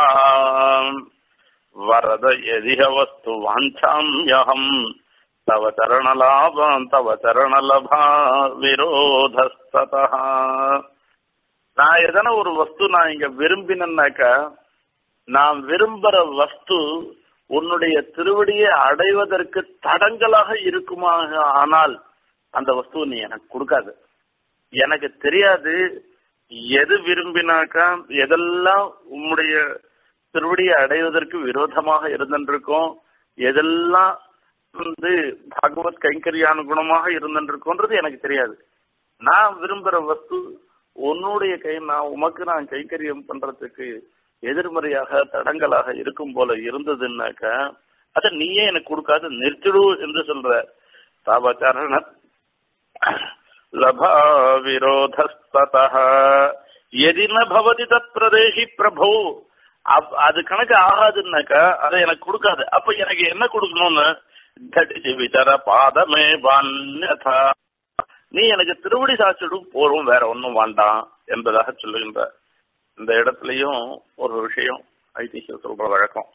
वरद यदिह वस्तु वाञ्छाम्यहम् तव चरणलाभम् तव चरणलभा विरोधस्ततः நான் எதனா ஒரு வஸ்து நான் இங்க விரும்பினேன்னாக்கா நான் விரும்புற வஸ்து உன்னுடைய திருவடியை அடைவதற்கு தடங்கலாக இருக்குமாக ஆனால் அந்த வஸ்துவை நீ எனக்கு கொடுக்காது எனக்கு தெரியாது எது விரும்பினாக்கா எதெல்லாம் உம்முடைய திருவடியை அடைவதற்கு விரோதமாக இருந்திருக்கோம் எதெல்லாம் வந்து பகவத் கைங்கரியானுகுணமாக இருந்திருக்கோன்றது எனக்கு தெரியாது நான் விரும்புற வஸ்து உன்னுடைய கை நான் உமக்கு நான் கைங்கரியம் பண்றதுக்கு எதிர்மறையாக தடங்கலாக இருக்கும் போல இருந்ததுன்னாக்கா அத நீயே எனக்கு கொடுக்காது நிறுத்திடு என்று சொல்ற தாபச்சரண லபா விரோதஸ்ததः எதி ந பவதி தத் பிரதேசி பிரபு அது கணக்கு ஆகாதுன்னாக்கா அதை எனக்கு கொடுக்காது அப்ப எனக்கு என்ன கொடுக்கணும்னு கடிச்சு விதர பாதமே வான்யதா நீ எனக்கு திருவடி சாட்சிடும் போரும் வேற ஒன்றும் வேண்டாம் என்பதாக சொல்லுகின்ற இந்த இடத்துலயும் ஒரு விஷயம் ஐதிஹ்யம் சொல்ற வழக்கம்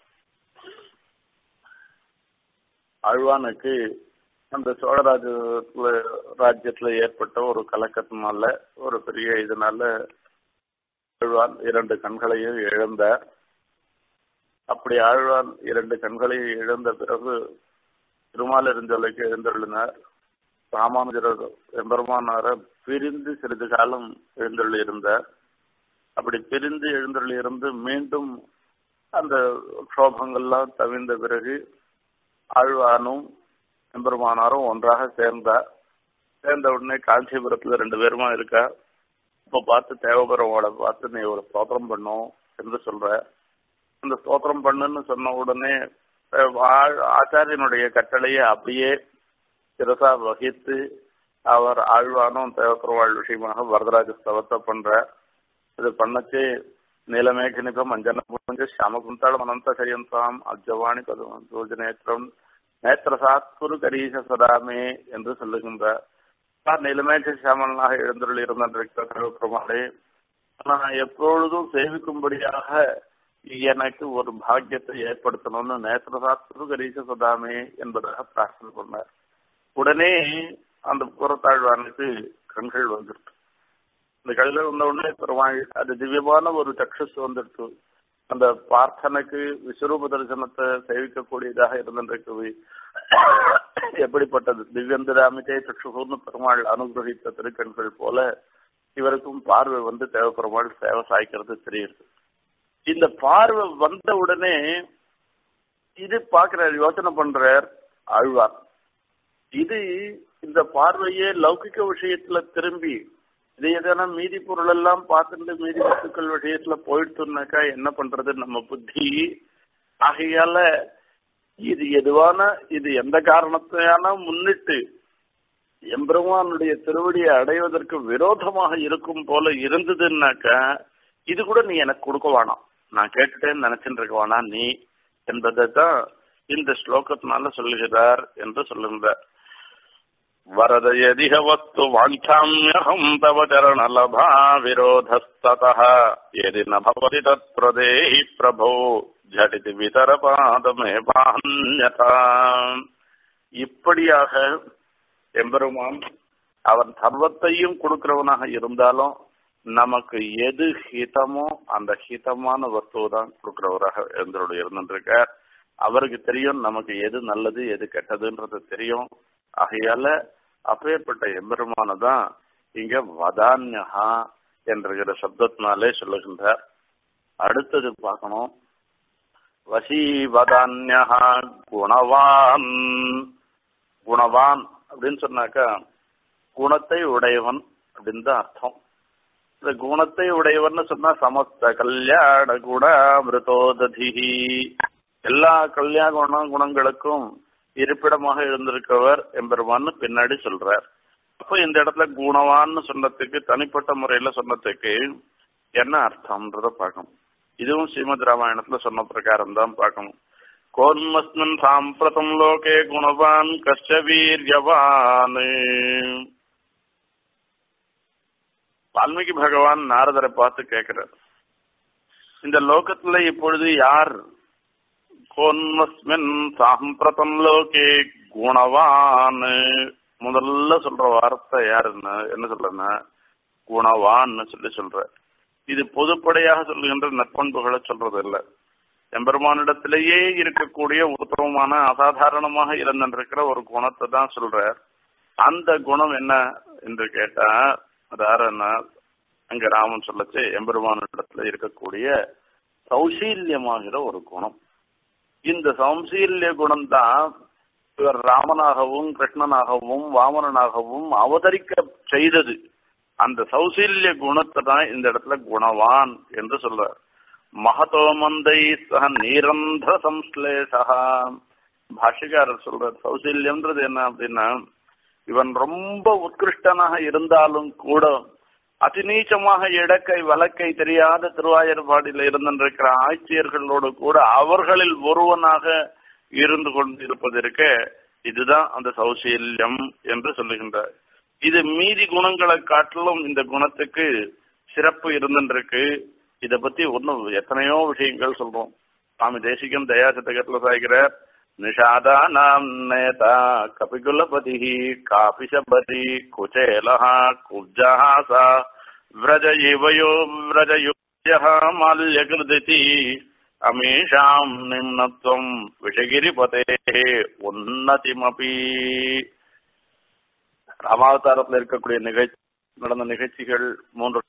ஆழ்வானுக்கு அந்த சோழராஜ்யத்துல ராஜ்யத்துல ஏற்பட்ட ஒரு கலக்கத்தினால ஒரு பெரிய இதனால ஆழ்வான் இரண்டு கண்களையும் இழந்தார் அப்படி ஆழ்வான் இரண்டு கண்களையும் இழந்த பிறகு திருமாலிருந்தொலைக்கு எழுந்தருளினார் ராமானுஜர் எம்பெருமானார பிரிந்து சிறிது காலம் எழுந்தருளி இருந்தார் அப்படி பிரிந்து எழுந்தருளி இருந்து மீண்டும் அந்த க்ஷோபங்கள்லாம் தவிர்ந்த பிறகு ஆழ்வானும் எம்பெருமானாரும் ஒன்றாக சேர்ந்தார் சேர்ந்த உடனே காஞ்சிபுரத்துல ரெண்டு பேருமா இருக்கா இப்ப பார்த்து தேவபெருமாளை பார்த்து நீ ஒரு ஸ்தோத்திரம் பண்ணும் என்று சொல்ற அந்த ஸ்தோத்திரம் பண்ணுன்னு சொன்ன உடனே ஆச்சாரியனுடைய கட்டளையை அப்படியே சிரசா வகித்து அவர் ஆழ்வானும் தேவப்பெருமாள் விஷயமாக வரதராஜ ஸ்தவத்தை பண்ற இது பண்ணச்சு நீலமேഘനിഭം അഞ്ജനപുഞ്ച ശ്യാമകുന്താളം അനന്തശയന്താം അബ്ജവാണി പദൂജനേത്രം நேத்திரசாத்குரு கரீச சதாமே என்று சொல்லுகின்றார் நிலமேற்ற சாமனாக எழுந்தருள் இருந்திருக்கிற பெருமாளே நான் எப்பொழுதும் சேவிக்கும்படியாக எனக்கு ஒரு பாக்கியத்தை ஏற்படுத்தணும்னு நேத்திரசாத்குரு கரீச சதாமே என்பதாக பிரார்த்தனை பண்ணார் உடனே அந்த புறத்தாழ்வானுக்கு கண்கள் வந்துருக்கு இந்த கண்கள் வந்த உடனே பெருமாள் அது திவ்யமான ஒரு சக்ஷஸ் வந்துடுச்சு அந்த பார்த்தனுக்கு விஸ்வரூப தரிசனத்தை சேவிக்கக்கூடியதாக இருந்திருக்குது எப்படிப்பட்டது திவ்யந்தராமிதே சக்ஷுன்னு பெருமாள் அனுகிரகித்த திருக்கண்கள் போல இவருக்கும் பார்வை வந்து தேவப்பெருமாள் சேவை சாய்க்கிறது தெரியுது இந்த பார்வை வந்த உடனே இது பாக்குற யோசனை பண்றார் ஆழ்வார் இது இந்த பார்வையே லௌகிக்க விஷயத்துல திரும்பி இது எதனா மீதி பொருள் எல்லாம் பார்த்துட்டு மீதி வஸ்துக்கள் விஷயத்துல போயிடுச்சுனாக்கா என்ன பண்றது நம்ம புத்தி ஆகையால இது எதுவான இது எந்த காரணத்தையான முன்னிட்டு எம்பெருமானுடைய திருவடியை அடைவதற்கு விரோதமாக இருக்கும் போல இருந்ததுன்னாக்கா இது கூட நீ எனக்கு கொடுக்க வேணாம் நான் கேட்டுட்டேன்னு நினைச்சுட்டு இருக்க வேணாம் நீ என்பதை தான் இந்த ஸ்லோகத்தினால சொல்லுகிறார் என்று சொல்லுகிறார் वरद यदिह वस्तु वाञ्छाम्यहम् तव चरणलभा विरोधस्ततः यदि न भवति तत्प्रदेहि प्रभो झटिति விதரபாதமே பான்யதா இப்படியாக எம்பெருமான் அவன் சர்வத்தையும் கொடுக்கிறவனாக இருந்தாலும் நமக்கு எது ஹிதமோ அந்த ஹிதமான வஸ்துவை தான் கொடுக்கிறவராக எழுந்தரோடு இருந்துருக்கார் அவருக்கு தெரியும் நமக்கு எது நல்லது எது கெட்டதுன்றது தெரியும் ஆகையால அப்பேற்பட்ட எம்பெருமான தான் இங்க வதான்யகா என்கிற சப்தத்தினாலே சொல்லுகின்றார் அடுத்தது பார்க்கணும் வசி வதான்யகா குணவான் குணவான் அப்படின்னு சொன்னாக்கா குணத்தை உடையவன் அப்படின்னு தான் அர்த்தம் இந்த குணத்தை உடையவன் சொன்னா சமஸ்த கல்யாண குண மிருதோததிஹி எல்லா கல்யாண குண குணங்களுக்கும் இருப்பிடமாக இருந்திருக்கவர் எம்பெருமான்னு பின்னாடி சொல்றார் அப்போ இந்த இடத்துல குணவான்னு சொன்னதுக்கு தனிப்பட்ட முறையில சொன்னதுக்கு என்ன அர்த்தம்ன்றத பார்க்கணும் இதுவும் ஸ்ரீமத் ராமாயணத்துல சொன்ன பிரகாரம் தான் பார்க்கணும் கோன்மஸ்மின் சாம்பிரதம் லோகே குணவான் கஷ்ட வீரியவான் வால்மீகி பகவான் நாரதரை பார்த்து கேட்கிறார் இந்த லோகத்துல இப்பொழுது யார் கோன்மஸ்மின் சாம்பிரதம் லோகே குணவான் முதல்ல சொல்ற வார்த்தை யாருன்னு என்ன சொல்றேன்னா குணவான்னு சொல்லி சொல்ற இது பொதுப்படையாக சொல்லுகின்ற நற்பண்புகளை சொல்றது இல்ல எம்பெருமானிடத்திலேயே இருக்கக்கூடிய உத்தமமான அசாதாரணமாக இருந்திருக்கிற ஒரு குணத்தை தான் சொல்றார் அந்த குணம் என்ன என்று கேட்டா அது யாருன்னா அங்க ராமன் சொல்லச்சு எம்பெருமானிடத்துல இருக்கக்கூடிய சௌசீல்யமாகிற ஒரு குணம் இந்த சௌசீல்ய குணம் தான் இவர் ராமனாகவும் கிருஷ்ணனாகவும் வாமனனாகவும் அவதரிக்க செய்தது அந்த சௌசீல்ய குணத்தை தான் இந்த இடத்துல குணவான் என்று சொல்றார் மகதோ மந்தை சக நிரந்தர சம்ஸ்லேஷா பாஷிகாரர் சொல்றார் சௌசீல்யம்ன்றது என்ன அப்படின்னா இவன் ரொம்ப உத்கிருஷ்டனாக இருந்தாலும் கூட அதிநீச்சமாக இடக்கை வழக்கை தெரியாத திருவாயர்பாடியில் இருந்திருக்கிற ஆட்சியர்களோடு கூட அவர்களில் ஒருவனாக இருந்து கொண்டிருப்பதற்கு இதுதான் அந்த சௌசீல்யம் என்று சொல்லுகின்றார் இது மீதி குணங்களை காட்டிலும் இந்த குணத்துக்கு சிறப்பு இருந்துருக்கு இத பத்தி ஒன்னும் எத்தனையோ விஷயங்கள் சொல்றோம் சுவாமி தேசிகன் தயாசதகத்துல சாய்கிறார் நிஷாதா நாம் நேதா கபிகுலபதி காபிஷபதி குச்சேலஹா குப்ஜஹாசா व्रज इवयो व्रजयुजः माल्यकृदिति அமீஷாம் நிம்னத்துவம் விஷகிரிபதே உன்னதிமபி ராமாவதாரத்தில் இருக்கக்கூடிய நிகழ்ச்சி நடந்த நிகழ்ச்சிகள் மூன்று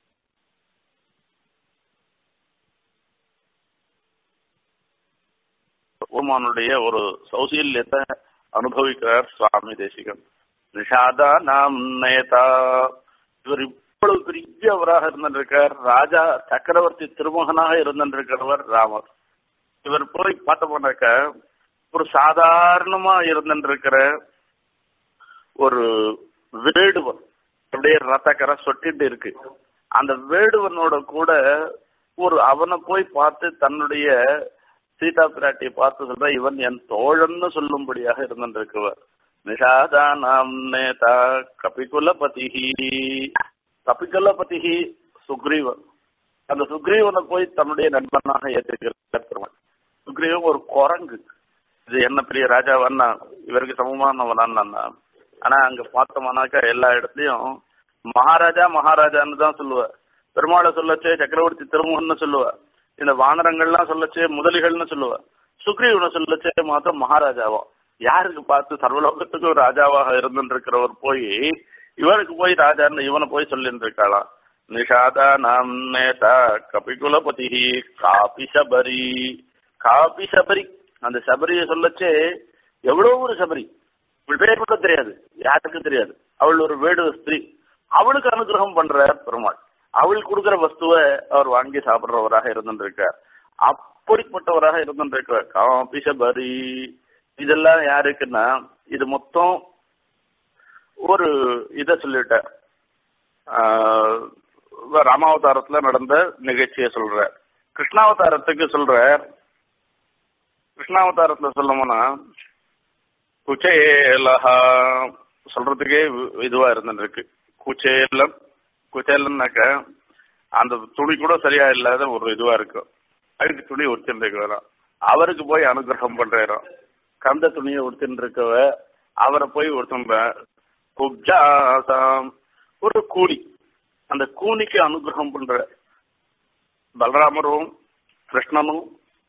ஓமானுடைய ஒரு சௌசீல்யத்தை அனுபவிக்கிறார் சுவாமி தேசிகன் நிஷாதா நாம் நேதா இவர் இவ்வளவு பெரியவராக இருந்திருக்கார் ராஜா சக்கரவர்த்தி திருமகனாக இருந்திருக்கிறவர் ராமர் இவர் போய் பார்த்தோம்னாக்க ஒரு சாதாரணமா இருந்திருக்கிற ஒரு வேடுவன் அப்படியே ரத்தக்கரை சொட்டிட்டு இருக்கு அந்த வேடுவனோட கூட ஒரு அவனை போய் பார்த்து தன்னுடைய சீதா பிராட்டியை பார்த்து சொல்ற இவன் என் தோழன்னு சொல்லும்படியாக இருந்திருக்கிறவர் நிஷாதானாம் நேதா கபிகுலபதிஹி கபிகுலபதிஹி சுக்ரீவன் அந்த சுக்ரீவனை போய் தன்னுடைய நண்பனாக ஏற்றுக்கிறார் பெருமாள் சுக்ரீவன் ஒரு குரங்கு இது என்ன பெரிய ராஜாவன்னா இவருக்கு சமமானவனா ஆனா அங்க பார்த்தோம்னாக்கா எல்லா இடத்துலயும் மகாராஜா மகாராஜான்னு தான் சொல்லுவார் பெருமாளை சொல்லச்சே சக்கரவர்த்தி திருமுகன்னு சொல்லுவார் இந்த வானரங்கள்லாம் சொல்லச்சே முதலிகள்னு சொல்லுவார் சுக்ரீவனை சொல்லச்சே மாத்திரம் மகாராஜாவா யாருக்கு பார்த்து சர்வலோகத்துக்கும் ராஜாவாக இருந்துருக்கிறவர் போய் இவனுக்கு போய் ராஜான்னு இவனை போய் சொல்லிட்டு இருக்காளாம் நிஷாதா நாம் நேதா கபிகுலபதி காபி சபரி காபி சபரி அந்த சபரியை சொல்லச்சே எவ்வளவு ஒரு சபரி பேர் கூட தெரியாது யாருக்கும் தெரியாது அவள் ஒரு வேடு ஸ்திரீ அவளுக்கு அனுகிரகம் பண்ற பெருமாள் அவள் கொடுக்கிற வஸ்துவை அவர் வாங்கி சாப்பிடுறவராக இருந்துருக்கார் அப்படிப்பட்டவராக இருந்துருக்கார் காபி சபரி இதெல்லாம் யாருக்குன்னா இது மொத்தம் ஒரு இத சொல்லிட்டார் ராமாவதாரத்துல நடந்த நிகழ்ச்சியை சொல்ற கிருஷ்ணாவதாரத்துக்கு சொல்ற கிருஷ்ணாவதாரத்துல சொல்லணும்னா குச்சேலஹா சொல்றதுக்கே இதுவா இருந்துருக்கு குச்சேலம் குச்சேலம்னாக்க அந்த துணி கூட சரியா இல்லாத ஒரு இதுவா இருக்கும் அதுக்கு துணி உடுத்திருக்கலாம் அவருக்கு போய் அனுகிரகம் பண்றோம் கந்த துணியை உடுத்தின்னு இருக்கவ அவரை போய் ஒருத்தம்ப குப்ஜாசாம் ஒரு கூலி அந்த கூலிக்கு அனுகிரகம் பண்ற பலராமரும் கிருஷ்ணனும்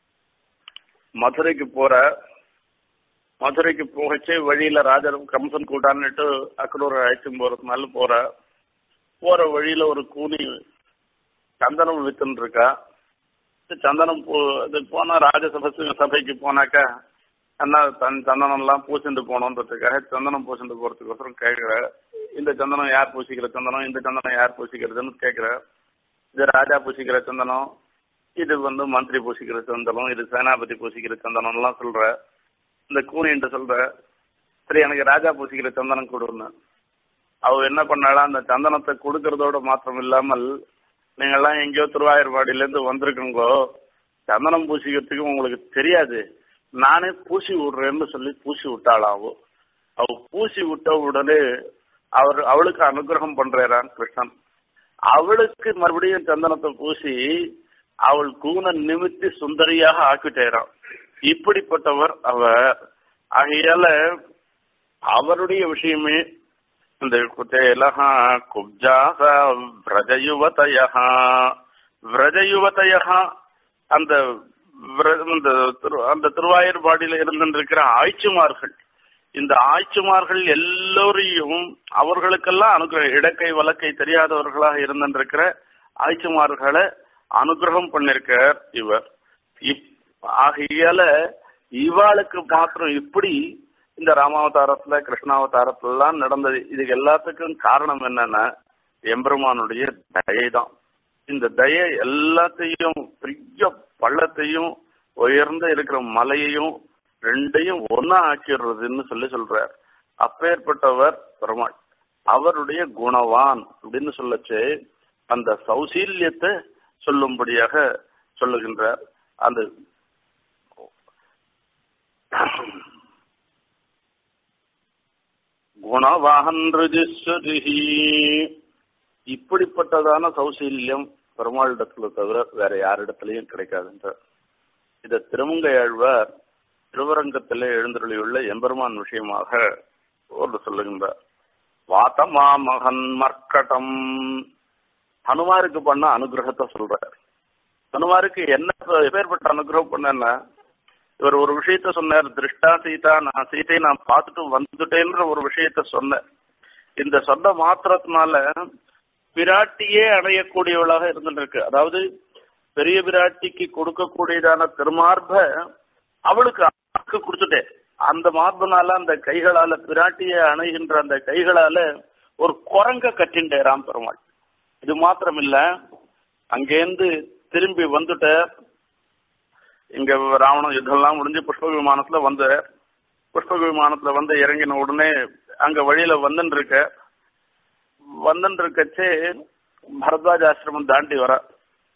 மதுரைக்கு போற மதுரைக்கு போகச்சே வழியில ராஜர் கம்சன் கூட்டான்னுட்டு அக்கடூர் அழைச்சும் போறதுனால போற போற வழியில ஒரு கூலி சந்தனம் வித்துன்னு இருக்கா சந்தனம் போ இது போனா ராஜசபை சபைக்கு போனாக்கா அண்ணா தன் சந்தனம் எல்லாம் பூசிட்டு போனோன்றதுக்காக சந்தனம் பூசிட்டு போறதுக்கோசரம் கேட்கிற இந்த சந்தனம் யார் பூசிக்கிற சந்தனம் இந்த சந்தனம் யார் பூசிக்கிறதுன்னு கேட்கிற இது ராஜா பூசிக்கிற சந்தனம் இது வந்து மந்திரி பூசிக்கிற சந்தனம் இது சேனாபதி பூசிக்கிற சந்தனம் எல்லாம் சொல்ற இந்த கூனின்ட்டு சொல்ற சரி எனக்கு ராஜா பூசிக்கிற சந்தனம் கொடுன்னு அவ என்ன பண்ணாலும் அந்த சந்தனத்தை கொடுக்கறதோட மாத்திரம் இல்லாமல் நீங்கெல்லாம் எங்கேயோ திருவாயூர்பாடியில இருந்து வந்திருக்குங்கோ சந்தனம் பூசிக்கிறதுக்கு உங்களுக்கு தெரியாது நானே பூசி விடுறேன்னு சொல்லி பூசி விட்டாளாவோ அவ பூசி விட்ட உடனே அவர் அவளுக்கு அனுகிரகம் பண்றான் கிருஷ்ணன் அவளுக்கு மறுபடியும் சந்தனத்தை பூசி அவள் கூன நிமித்தி சுந்தரியாக ஆக்கிட்டேறான் இப்படிப்பட்டவர் அவர் ஆகையால அவருடைய விஷயமே இந்த குதேலஹா குப்ஜாக விரஜயுவதயா விரஜயுவதயா அந்த அந்த அந்த திருவாயூர்பாடியில இருந்திருக்கிற ஆய்ச்சிமார்கள் இந்த ஆய்ச்சிமார்கள் எல்லோரையும் அவர்களுக்கெல்லாம் அனுகிரக இடக்கை வழக்கை தெரியாதவர்களாக இருந்திருக்கிற ஆய்ச்சிமார்களை அனுகிரகம் பண்ணிருக்கார் இவர் ஆகையால இவாளுக்கு மாத்திரம் இப்படி இந்த ராமாவதாரத்துல கிருஷ்ணாவதாரத்துல எல்லாம் நடந்தது இதுக்கு எல்லாத்துக்கும் காரணம் என்னன்னா எம்பெருமானுடைய தயை தான் இந்த தயை எல்லாத்தையும் பெரிய பள்ளத்தையும் உயர்ந்த இருக்கிற மலையையும் ரெண்டையும் ஒன்னா ஆக்கிடுறதுன்னு சொல்லி சொல்றார் அப்பேற்பட்டவர் பெருமாள் அவருடைய குணவான் அப்படின்னு சொல்லச்சு அந்த சௌசீல்யத்தை சொல்லும்படியாக சொல்லுகின்றார் அந்த குணவாகன் ரிஜிஸ்வரிஹி இப்படிப்பட்டதான சௌசீல்யம் பெருமாளிடத்துல தவிர வேற யாரிடத்திலையும் கிடைக்காதுன்றார் இத திருமங்கையாழ்வார் திருவரங்கத்திலே எழுந்தருளியுள்ள எம்பெருமான் விஷயமாக ஒரு சொல்லுகின்றார் வாத்தமா மகன் மர்க்கடம் ஹனுமாருக்கு பண்ண அனுகிரகத்தை சொல்றார் ஹனுமாருக்கு என்ன எப்பேற்பட்ட அனுகிரகம் பண்ண இவர் ஒரு விஷயத்த சொன்னார் திருஷ்டா சீதா நான் சீதையை நான் பார்த்துட்டு வந்துட்டேன்ற ஒரு விஷயத்த சொன்னேன் இந்த சொன்ன மாத்திரத்தினால பிராட்டியே அடையக்கூடியவளாக இருந்துருக்கு அதாவது பெரிய பிராட்டிக்கு கொடுக்கக்கூடியதான திருமார்ப அவளுக்கு அவளுக்கு கொடுத்துட்டேன் அந்த மார்பனால அந்த கைகளால பிராட்டியை அணைகின்ற அந்த கைகளால ஒரு குரங்க கட்டின்டே ராம் பெருமாள் இது மாத்திரம் இல்ல அங்கேருந்து திரும்பி வந்துட்ட இங்க ராவணம் யுத்தம்லாம் முடிஞ்சு புஷ்ப விமானத்துல வந்து புஷ்ப விமானத்துல வந்து இறங்கின உடனே அங்க வழியில வந்துன்னு இருக்க வந்துன்னு இருக்கச்சே பரத்வாஜ் ஆசிரமம் தாண்டி வர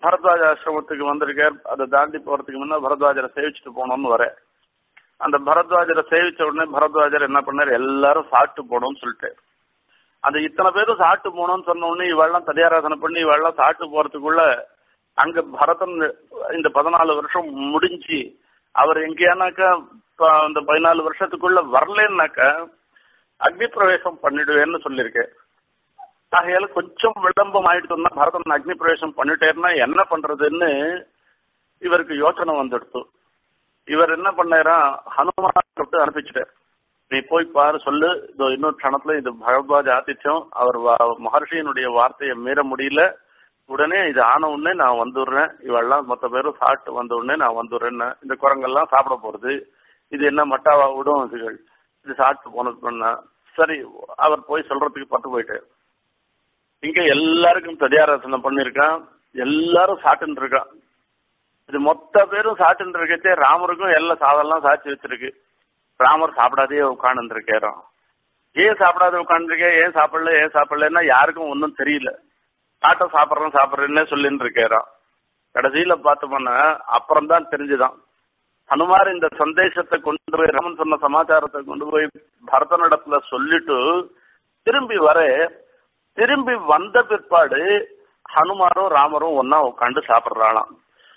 பரத்வாஜ ஆசிரமத்துக்கு வந்திருக்கார் அதை தாண்டி போறதுக்கு முன்ன பரத்வாஜரை சேவிச்சுட்டு போனோம்னு வரேன் அந்த பரத்வாஜரை சேவிச்ச உடனே பரத்வாஜர் என்ன பண்ணார் எல்லாரும் சாப்பிட்டு போகணும்னு சொல்லிட்டு அந்த இத்தனை பேரும் சாப்பிட்டு போகணும்னு சொன்ன உடனே இவெல்லாம் தடியாராதனை பண்ணி இவெல்லாம் சாப்பிட்டு போறதுக்குள்ள அங்க பரதன் இந்த பதினாலு வருஷம் முடிஞ்சு அவர் எங்கேயானாக்கா இந்த பதினாலு வருஷத்துக்குள்ள வரலன்னாக்கா அக்னி பிரவேசம் பண்ணிடுவேன்னு சொல்லியிருக்கேன் ஆகையால கொஞ்சம் விளம்பம் ஆயிடுச்சுன்னா பரதன் அக்னி பிரவேசம் பண்ணிட்டேன்னா என்ன பண்றதுன்னு இவருக்கு யோசனை வந்துடுத்து இவர் என்ன பண்ணாரா ஹனுமான் விட்டு அனுப்பிச்சிட்டார் நீ போய் பாரு சொல்லு இதோ இன்னொரு க்ஷணத்துல இது பகவத்வாஜ் ஆதித்யம் அவர் மகர்ஷியினுடைய வார்த்தையை மீற முடியல உடனே இது ஆன உடனே நான் வந்துடுறேன் இவெல்லாம் மொத்த பேரும் சாப்பிட்டு வந்த உடனே நான் வந்துடுறேன்னு இந்த குரங்கெல்லாம் சாப்பிட போறது இது என்ன மட்டாவா விடும் இதுகள் இது சாப்பிட்டு போனது பண்ண சரி அவர் போய் சொல்றதுக்கு பட்டு போயிட்டார் இங்க எல்லாருக்கும் ததியாராசனை பண்ணிருக்கான் எல்லாரும் சாப்பிட்டு இருக்கான் இது மொத்த பேரும் சாப்பிட்டு இருக்கச்சே ராமருக்கும் எல்லாம் சாதம்லாம் சாட்சி வச்சிருக்கு ராமர் சாப்பிடாதே உட்காந்து இருக்காராம் ஏன் சாப்பிடாத உட்காந்துருக்கேன் ஏன் சாப்பிடல ஏன் சாப்பிடலன்னா யாருக்கும் ஒன்றும் தெரியல ஆட்டோ சாப்பிட்றேன் சாப்பிட்றேன்னே சொல்லின்னு இருக்காராம் கடைசியில பார்த்தோம்னா அப்புறம் தான் தெரிஞ்சுதான் ஹனுமார் இந்த சந்தேசத்தை கொண்டு போய் ராமன் சொன்ன சமாச்சாரத்தை கொண்டு போய் பரதனிடத்துல சொல்லிட்டு திரும்பி வர திரும்பி வந்த பிற்பாடு ஹனுமாரும் ராமரும் ஒன்னா உட்காந்து சாப்பிடுறாளாம்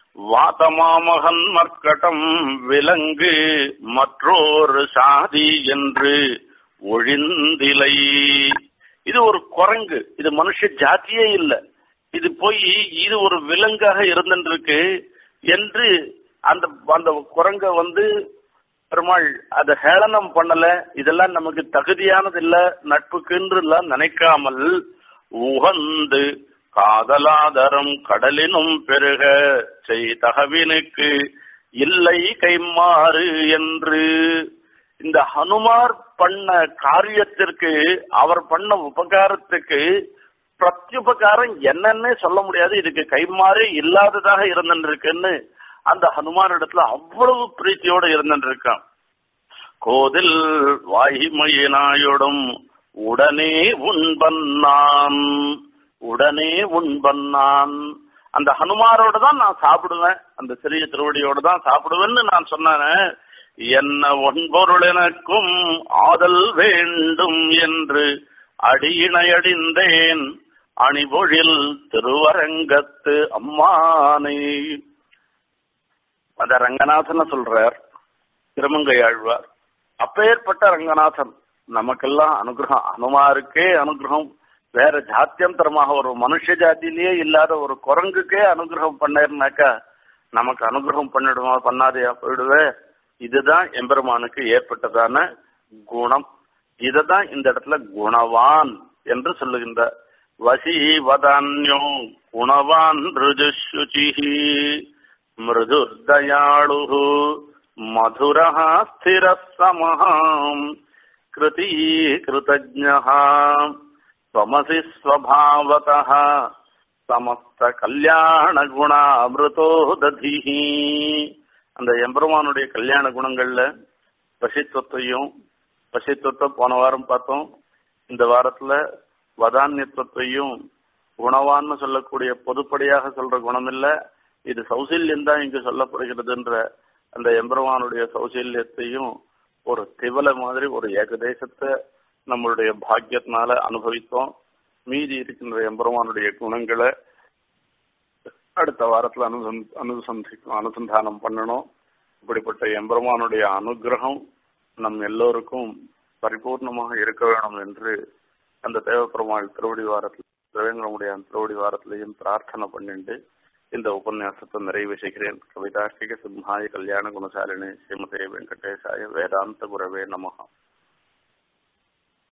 வாதமாமகன் மர்க்கட்டம் விலங்கு மற்றொரு சாதி என்று ஒழிந்திலை இது ஒரு குரங்கு இது மனுஷ ஜாத்தியே இல்லை இது போய் இது ஒரு விலங்காக இருந்துருக்கு என்று அந்த அந்த குரங்க வந்து பெருமாள் அதை ஹேளனம் பண்ணல இதெல்லாம் நமக்கு தகுதியானது இல்ல நட்புக்குன்று எல்லாம் நினைக்காமல் உகந்து காதலாதரம் கடலினும் பெருக செய்தகவினுக்கு இல்லை கைமாறு என்று இந்த ஹனுமார் பண்ண காரியத்திற்கு அவர் பண்ண உபகாரத்துக்கு பிரத்யுபகாரம் என்னன்னே சொல்ல முடியாது இதுக்கு கைமாறே இல்லாததாக இருந்துருக்குன்னு அந்த ஹனுமான் இடத்துல அவ்வளவு பிரீத்தியோட இருந்துருக்கான் கோதில் வாய்மையினாயோடும் உடனே உண்பன்னான் உடனே உண்பன்னான் அந்த ஹனுமாரோட தான் நான் சாப்பிடுவேன் அந்த சிறிய திருவடியோட தான் சாப்பிடுவேன்னு நான் சொன்னேன் என்ன ஒன்பொருள் எனக்கும் ஆதல் வேண்டும் என்று அடியினையடிந்தேன் அணிபொழில் திருவரங்கத்து அம்மானை அத ரங்கநாதன் சொல்றார் திருமங்கை ஆழ்வார் அப்பேற்பட்ட ரங்கநாதன் நமக்கெல்லாம் அனுகிரகம் அனுமாருக்கே அனுகிரகம் வேற ஜாத்தியந்தரமாக ஒரு மனுஷ ஜாதியிலேயே இல்லாத ஒரு குரங்குக்கே அனுகிரகம் பண்ணேர்னாக்கா நமக்கு அனுகிரகம் பண்ணிடுமா பண்ணாதையா போயிடுவே இதுதான் எம்பெருமானுக்கு ஏற்பட்டதான குணம் இததான் இந்த இடத்துல குணவான் என்று சொல்லுகின்ற வசீவதான்யோ குணவான் ருஜுஷுச்சி மிருதுர்தயாளு மதுரः ஸ்திரः समहाम् कृतीकृतज्ञः त्वमसि स्वभावतः சமஸ்த கல்யாண குணாமிருதோ ததிஹி அந்த எம்பெருமானுடைய கல்யாண குணங்கள்ல பசித்துவத்தையும் பசித்துவத்தை போன வாரம் பார்த்தோம் இந்த வாரத்துல வதான்யத்துவத்தையும் குணவான்னு சொல்லக்கூடிய பொதுப்படியாக சொல்ற குணம் இல்ல இது சௌசல்யம் தான் இங்கு சொல்லப்படுகிறதுன்ற அந்த எம்பெருமானுடைய சௌசல்யத்தையும் ஒரு திவலை மாதிரி ஒரு ஏகதேசத்தை நம்மளுடைய பாக்கியத்தினால அனுபவித்தோம் மீதி இருக்கின்ற எம்பெருமானுடைய குணங்களை அடுத்த வாரத்துல அனுசந் அனுசந்தி அனுசந்தானம் பண்ணணும் இப்படிப்பட்ட எம்பெருமானுடைய அனுகிரகம் நம் எல்லோருக்கும் பரிபூர்ணமாக இருக்க வேணும் என்று அந்த தேவப்பெருமாள் திருவடி வாரத்தில் தேவேந்திரமுடைய திருவடி வாரத்திலையும் பிரார்த்தனை பண்ணிட்டு இந்த உபன்யாசத்தை நிறைவு செய்கிறேன் கவிதாஷ்டிக சிம்ஹாய கல்யாண குணசாலினி ஸ்ரீமதே வெங்கடேசாய வேதாந்த குரவே நமகா